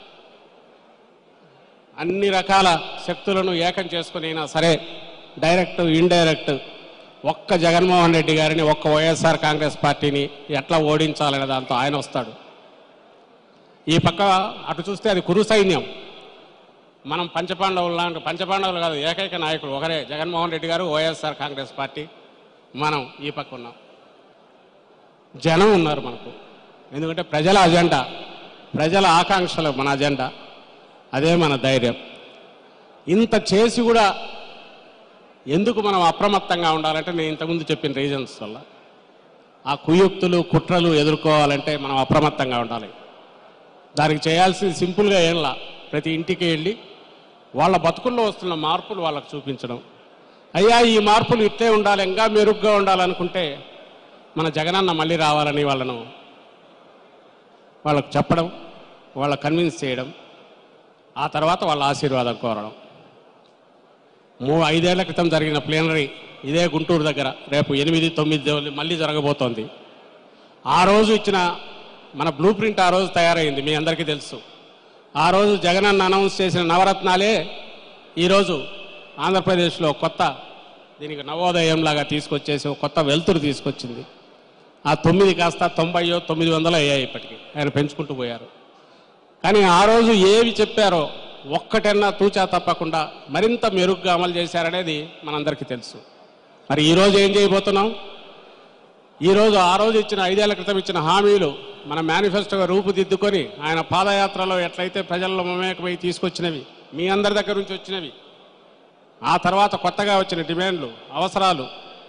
అన్ని రకాల శక్తులను ఏకం చేసుకుని అయినా సరే డైరెక్ట్ ఇండైరెక్ట్ ఒక్క జగన్మోహన్ రెడ్డి గారిని ఒక్క వైఎస్ఆర్ కాంగ్రెస్ పార్టీని ఎట్లా ఓడించాలనే దాంతో ఆయన వస్తాడు ఈ పక్క అటు చూస్తే అది కురు సైన్యం మనం పంచపాండవులు లాంటి పంచపాండవులు కాదు ఏకైక నాయకుడు ఒకరే జగన్మోహన్ రెడ్డి గారు వైఎస్ఆర్ కాంగ్రెస్ పార్టీ మనం ఈ పక్క ఉన్నాం జనం ఉన్నారు మనకు ఎందుకంటే ప్రజల అజెండా ప్రజల ఆకాంక్షలు మన అజెండా అదే మన ధైర్యం ఇంత చేసి కూడా ఎందుకు మనం అప్రమత్తంగా ఉండాలంటే నేను ఇంతకుముందు చెప్పిన రీజన్స్ వల్ల ఆ కుయుక్తులు కుట్రలు ఎదుర్కోవాలంటే మనం అప్రమత్తంగా ఉండాలి దానికి చేయాల్సింది సింపుల్గా ఏంలా ప్రతి ఇంటికి వెళ్ళి వాళ్ళ బతుకుల్లో వస్తున్న మార్పులు వాళ్ళకు చూపించడం అయ్యా ఈ మార్పులు ఇట్లే ఉండాలి ఇంకా మెరుగ్గా ఉండాలనుకుంటే మన జగనన్న మళ్ళీ రావాలని వాళ్ళను వాళ్ళకు చెప్పడం వాళ్ళ కన్విన్స్ చేయడం ఆ తర్వాత వాళ్ళ ఆశీర్వాదం కోరడం మూ ఐదేళ్ల క్రితం జరిగిన ప్లేనరీ ఇదే గుంటూరు దగ్గర రేపు ఎనిమిది తొమ్మిది రోజులు మళ్ళీ జరగబోతోంది ఆ రోజు ఇచ్చిన మన బ్లూ ప్రింట్ ఆ రోజు తయారైంది మీ అందరికీ తెలుసు ఆ రోజు జగనన్న అనౌన్స్ చేసిన నవరత్నాలే ఈరోజు ఆంధ్రప్రదేశ్లో కొత్త దీనికి నవోదయంలాగా తీసుకొచ్చేసి ఒక కొత్త వెలుతురు తీసుకొచ్చింది ఆ తొమ్మిది కాస్త తొంభైయో తొమ్మిది వందలు అయ్యాయి ఇప్పటికి ఆయన పెంచుకుంటూ పోయారు కానీ ఆ రోజు ఏవి చెప్పారో ఒక్కటన్నా తూచా తప్పకుండా మరింత మెరుగ్గా అమలు చేశారనేది మనందరికీ తెలుసు మరి ఈరోజు ఏం చేయబోతున్నాం ఈరోజు ఆ రోజు ఇచ్చిన ఐదేళ్ల క్రితం ఇచ్చిన హామీలు మన మేనిఫెస్టోగా రూపుదిద్దుకొని ఆయన పాదయాత్రలో ఎట్లయితే ప్రజల్లో మమేకమై తీసుకొచ్చినవి మీ అందరి దగ్గర నుంచి వచ్చినవి ఆ తర్వాత కొత్తగా వచ్చిన డిమాండ్లు అవసరాలు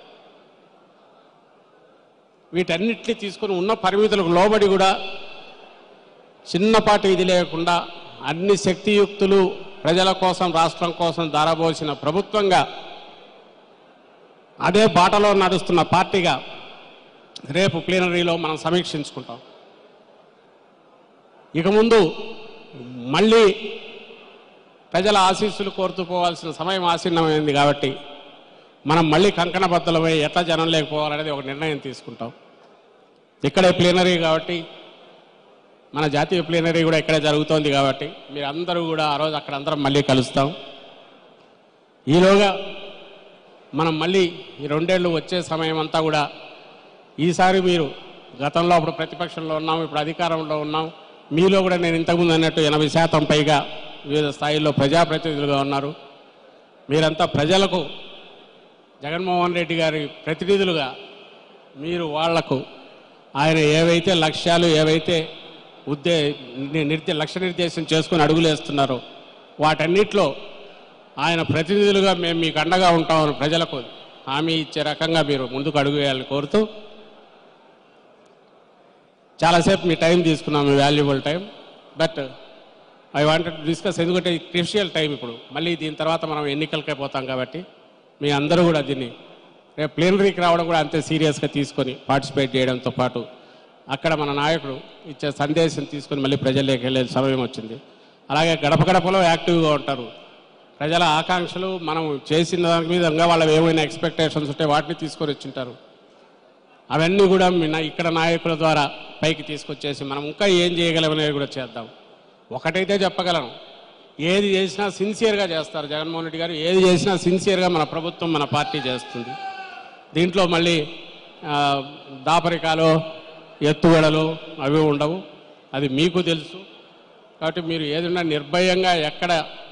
వీటన్నిటిని తీసుకొని ఉన్న పరిమితులకు లోబడి కూడా చిన్నపాటి ఇది లేకుండా అన్ని శక్తియుక్తులు ప్రజల కోసం రాష్ట్రం కోసం దారబోసిన ప్రభుత్వంగా అదే బాటలో నడుస్తున్న పార్టీగా రేపు ప్లీనరీలో మనం సమీక్షించుకుంటాం ఇక ముందు మళ్ళీ ప్రజల ఆశీస్సులు కోరుతూ పోవాల్సిన సమయం ఆసీన్నమైంది కాబట్టి మనం మళ్ళీ కంకణబద్దలమై ఎట్లా జనం లేకపోవాలనేది ఒక నిర్ణయం తీసుకుంటాం ఇక్కడే ప్లీనరీ కాబట్టి మన జాతీయ ప్లీనరీ కూడా ఇక్కడే జరుగుతోంది కాబట్టి మీరు అందరూ కూడా ఆ రోజు అక్కడ అందరం మళ్ళీ కలుస్తాం ఈలోగా మనం మళ్ళీ ఈ రెండేళ్ళు వచ్చే సమయం అంతా కూడా ఈసారి మీరు గతంలో అప్పుడు ప్రతిపక్షంలో ఉన్నాం ఇప్పుడు అధికారంలో ఉన్నాం మీలో కూడా నేను ఇంతకుముందు అన్నట్టు ఎనభై శాతం పైగా వివిధ స్థాయిల్లో ప్రజాప్రతినిధులుగా ఉన్నారు మీరంతా ప్రజలకు జగన్మోహన్ రెడ్డి గారి ప్రతినిధులుగా మీరు వాళ్లకు ఆయన ఏవైతే లక్ష్యాలు ఏవైతే ఉద్దే ని- నిర్దే లక్ష్య నిర్దేశం చేసుకుని అడుగులేస్తున్నారో వాటన్నిటిలో ఆయన ప్రతినిధులుగా మేము మీకు అండగా ఉంటామని ప్రజలకు హామీ ఇచ్చే రకంగా మీరు ముందుకు అడుగు వేయాలని కోరుతూ చాలాసేపు మీ టైం తీసుకున్నాం మీ valuable time but I wanted discuss ఎందుకంటే క్రిషియల్ టైం ఇప్పుడు మళ్ళీ దీని తర్వాత మనం ఎన్నికలకే పోతాం కాబట్టి మీ అందరూ కూడా దీన్ని రేపు ప్లేనరీకి రావడం కూడా అంతే సీరియస్గా తీసుకొని పార్టిసిపేట్ చేయడంతో పాటు అక్కడ మన నాయకుడు ఇచ్చే సందేశం తీసుకొని మళ్ళీ ప్రజల్లోకి వెళ్ళే సమయం వచ్చింది అలాగే గడప గడపలో యాక్టివ్గా ఉంటారు ప్రజల ఆకాంక్షలు మనం చేసిన దాని మీద ఇంకా వాళ్ళ ఏమైనా ఎక్స్పెక్టేషన్స్ ఉంటే వాటిని తీసుకొని వచ్చింటారు అవన్నీ కూడా మీ నా- ఇక్కడ నాయకుల ద్వారా పైకి తీసుకొచ్చేసి మనం ఇంకా ఏం చేయగలమనేది కూడా చేద్దాం ఒకటైతే చెప్పగలను ఏది చేసినా సిన్సియర్గా చేస్తారు జగన్మోహన్ రెడ్డి గారు ఏది చేసినా సిన్సియర్గా మన ప్రభుత్వం మన పార్టీ చేస్తుంది దీంట్లో మళ్ళీ ఆ, దాపరికాలు ఎత్తుగడలు అవి ఉండవు అది మీకు తెలుసు కాబట్టి మీరు ఏదైనా నిర్భయంగా ఎక్కడ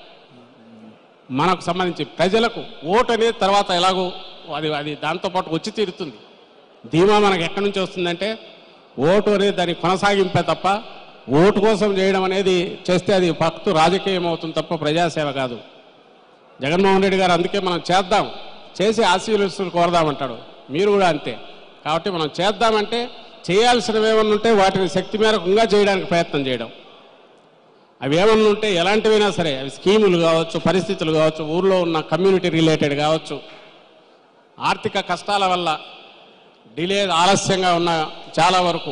మనకు సంబంధించి ప్రజలకు ఓటు అనేది తర్వాత ఎలాగో అది అది దాంతోపాటు వచ్చి తీరుతుంది ధీమా మనకు ఎక్కడి నుంచి వస్తుందంటే ఓటు అనేది దాని కొనసాగింపే తప్ప ఓటు కోసం చేయడం అనేది చేస్తే అది భక్తు రాజకీయం అవుతుంది తప్ప ప్రజాసేవ కాదు జగన్మోహన్ రెడ్డి గారు అందుకే మనం చేద్దాం చేసి ఆశీర్వదిస్తులు కోరదామంటాడు మీరు కూడా అంతే కాబట్టి మనం చేద్దామంటే చేయాల్సినవి ఏమన్నా ఉంటే వాటిని శక్తి మేరకు ఇంకా చేయడానికి ప్రయత్నం చేయడం అవి ఏమన్నా ఉంటే ఎలాంటివైనా సరే అవి స్కీములు కావచ్చు పరిస్థితులు కావచ్చు ఊర్లో ఉన్న కమ్యూనిటీ రిలేటెడ్ కావచ్చు ఆర్థిక కష్టాల వల్ల డిలే ఆలస్యంగా ఉన్న చాలా వరకు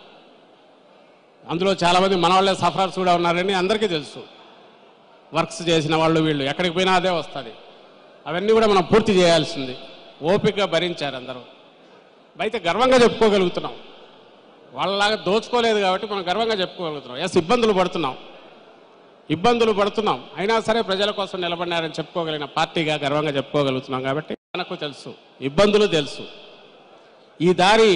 అందులో చాలామంది మన వాళ్ళే సఫరర్స్ కూడా ఉన్నారని అందరికీ తెలుసు వర్క్స్ చేసిన వాళ్ళు వీళ్ళు ఎక్కడికి పోయినా అదే వస్తుంది అవన్నీ కూడా మనం పూర్తి చేయాల్సింది ఓపికగా భరించారు అందరూ అయితే గర్వంగా చెప్పుకోగలుగుతున్నాం వాళ్ళలాగా దోచుకోలేదు కాబట్టి మనం గర్వంగా చెప్పుకోగలుగుతున్నాం ఎస్ ఇబ్బందులు పడుతున్నాం ఇబ్బందులు పడుతున్నాం అయినా సరే ప్రజల కోసం నిలబడినారని చెప్పుకోగలిగిన పార్టీగా గర్వంగా చెప్పుకోగలుగుతున్నాం కాబట్టి మనకు తెలుసు ఇబ్బందులు తెలుసు ఈ దారి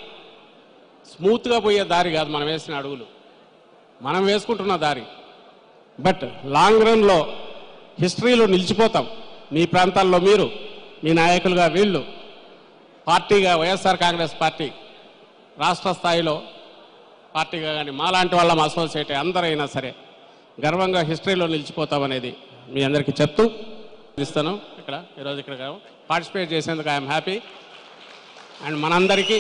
స్మూత్గా పోయే దారి కాదు మనం వేసిన అడుగులు మనం వేసుకుంటున్న దారి బట్ లాంగ్ రన్లో హిస్టరీలో నిలిచిపోతాం మీ ప్రాంతాల్లో మీరు మీ నాయకులుగా వీళ్ళు పార్టీగా వైఎస్ఆర్ కాంగ్రెస్ పార్టీ రాష్ట్ర స్థాయిలో పార్టీగా కానీ మాలాంటి వాళ్ళం అసోసియేట్ అందరైనా సరే గర్వంగా హిస్టరీలో నిలిచిపోతామనేది మీ అందరికీ చెప్తూ ఇస్తాను ఇక్కడ ఈరోజు ఇక్కడ పార్టిసిపేట్ చేసేందుకు ఐఎమ్ హ్యాపీ అండ్ మనందరికీ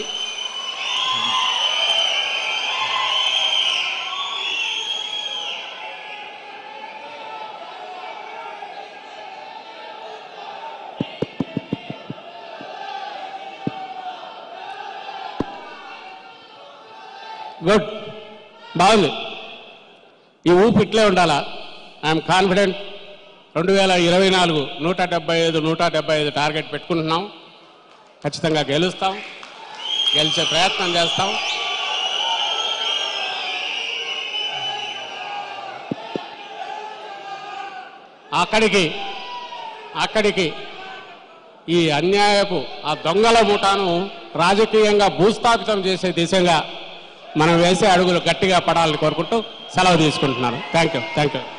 గుడ్ బాగుంది ఈ ఊపు ఇట్లే ఉండాలా ఐఎమ్ కాన్ఫిడెంట్ రెండు వేల ఇరవై నాలుగు నూట డెబ్బై ఐదు నూట డెబ్బై ఐదు టార్గెట్ పెట్టుకుంటున్నాం ఖచ్చితంగా గెలుస్తాం గెలిచే ప్రయత్నం చేస్తాం అక్కడికి అక్కడికి ఈ అన్యాయపు ఆ దొంగల ముఠాను రాజకీయంగా భూస్థాపితం చేసే దిశగా మనం వేసే అడుగులు గట్టిగా పడాలని కోరుకుంటూ సెలవు తీసుకుంటున్నాను థ్యాంక్ యూ థ్యాంక్ యూ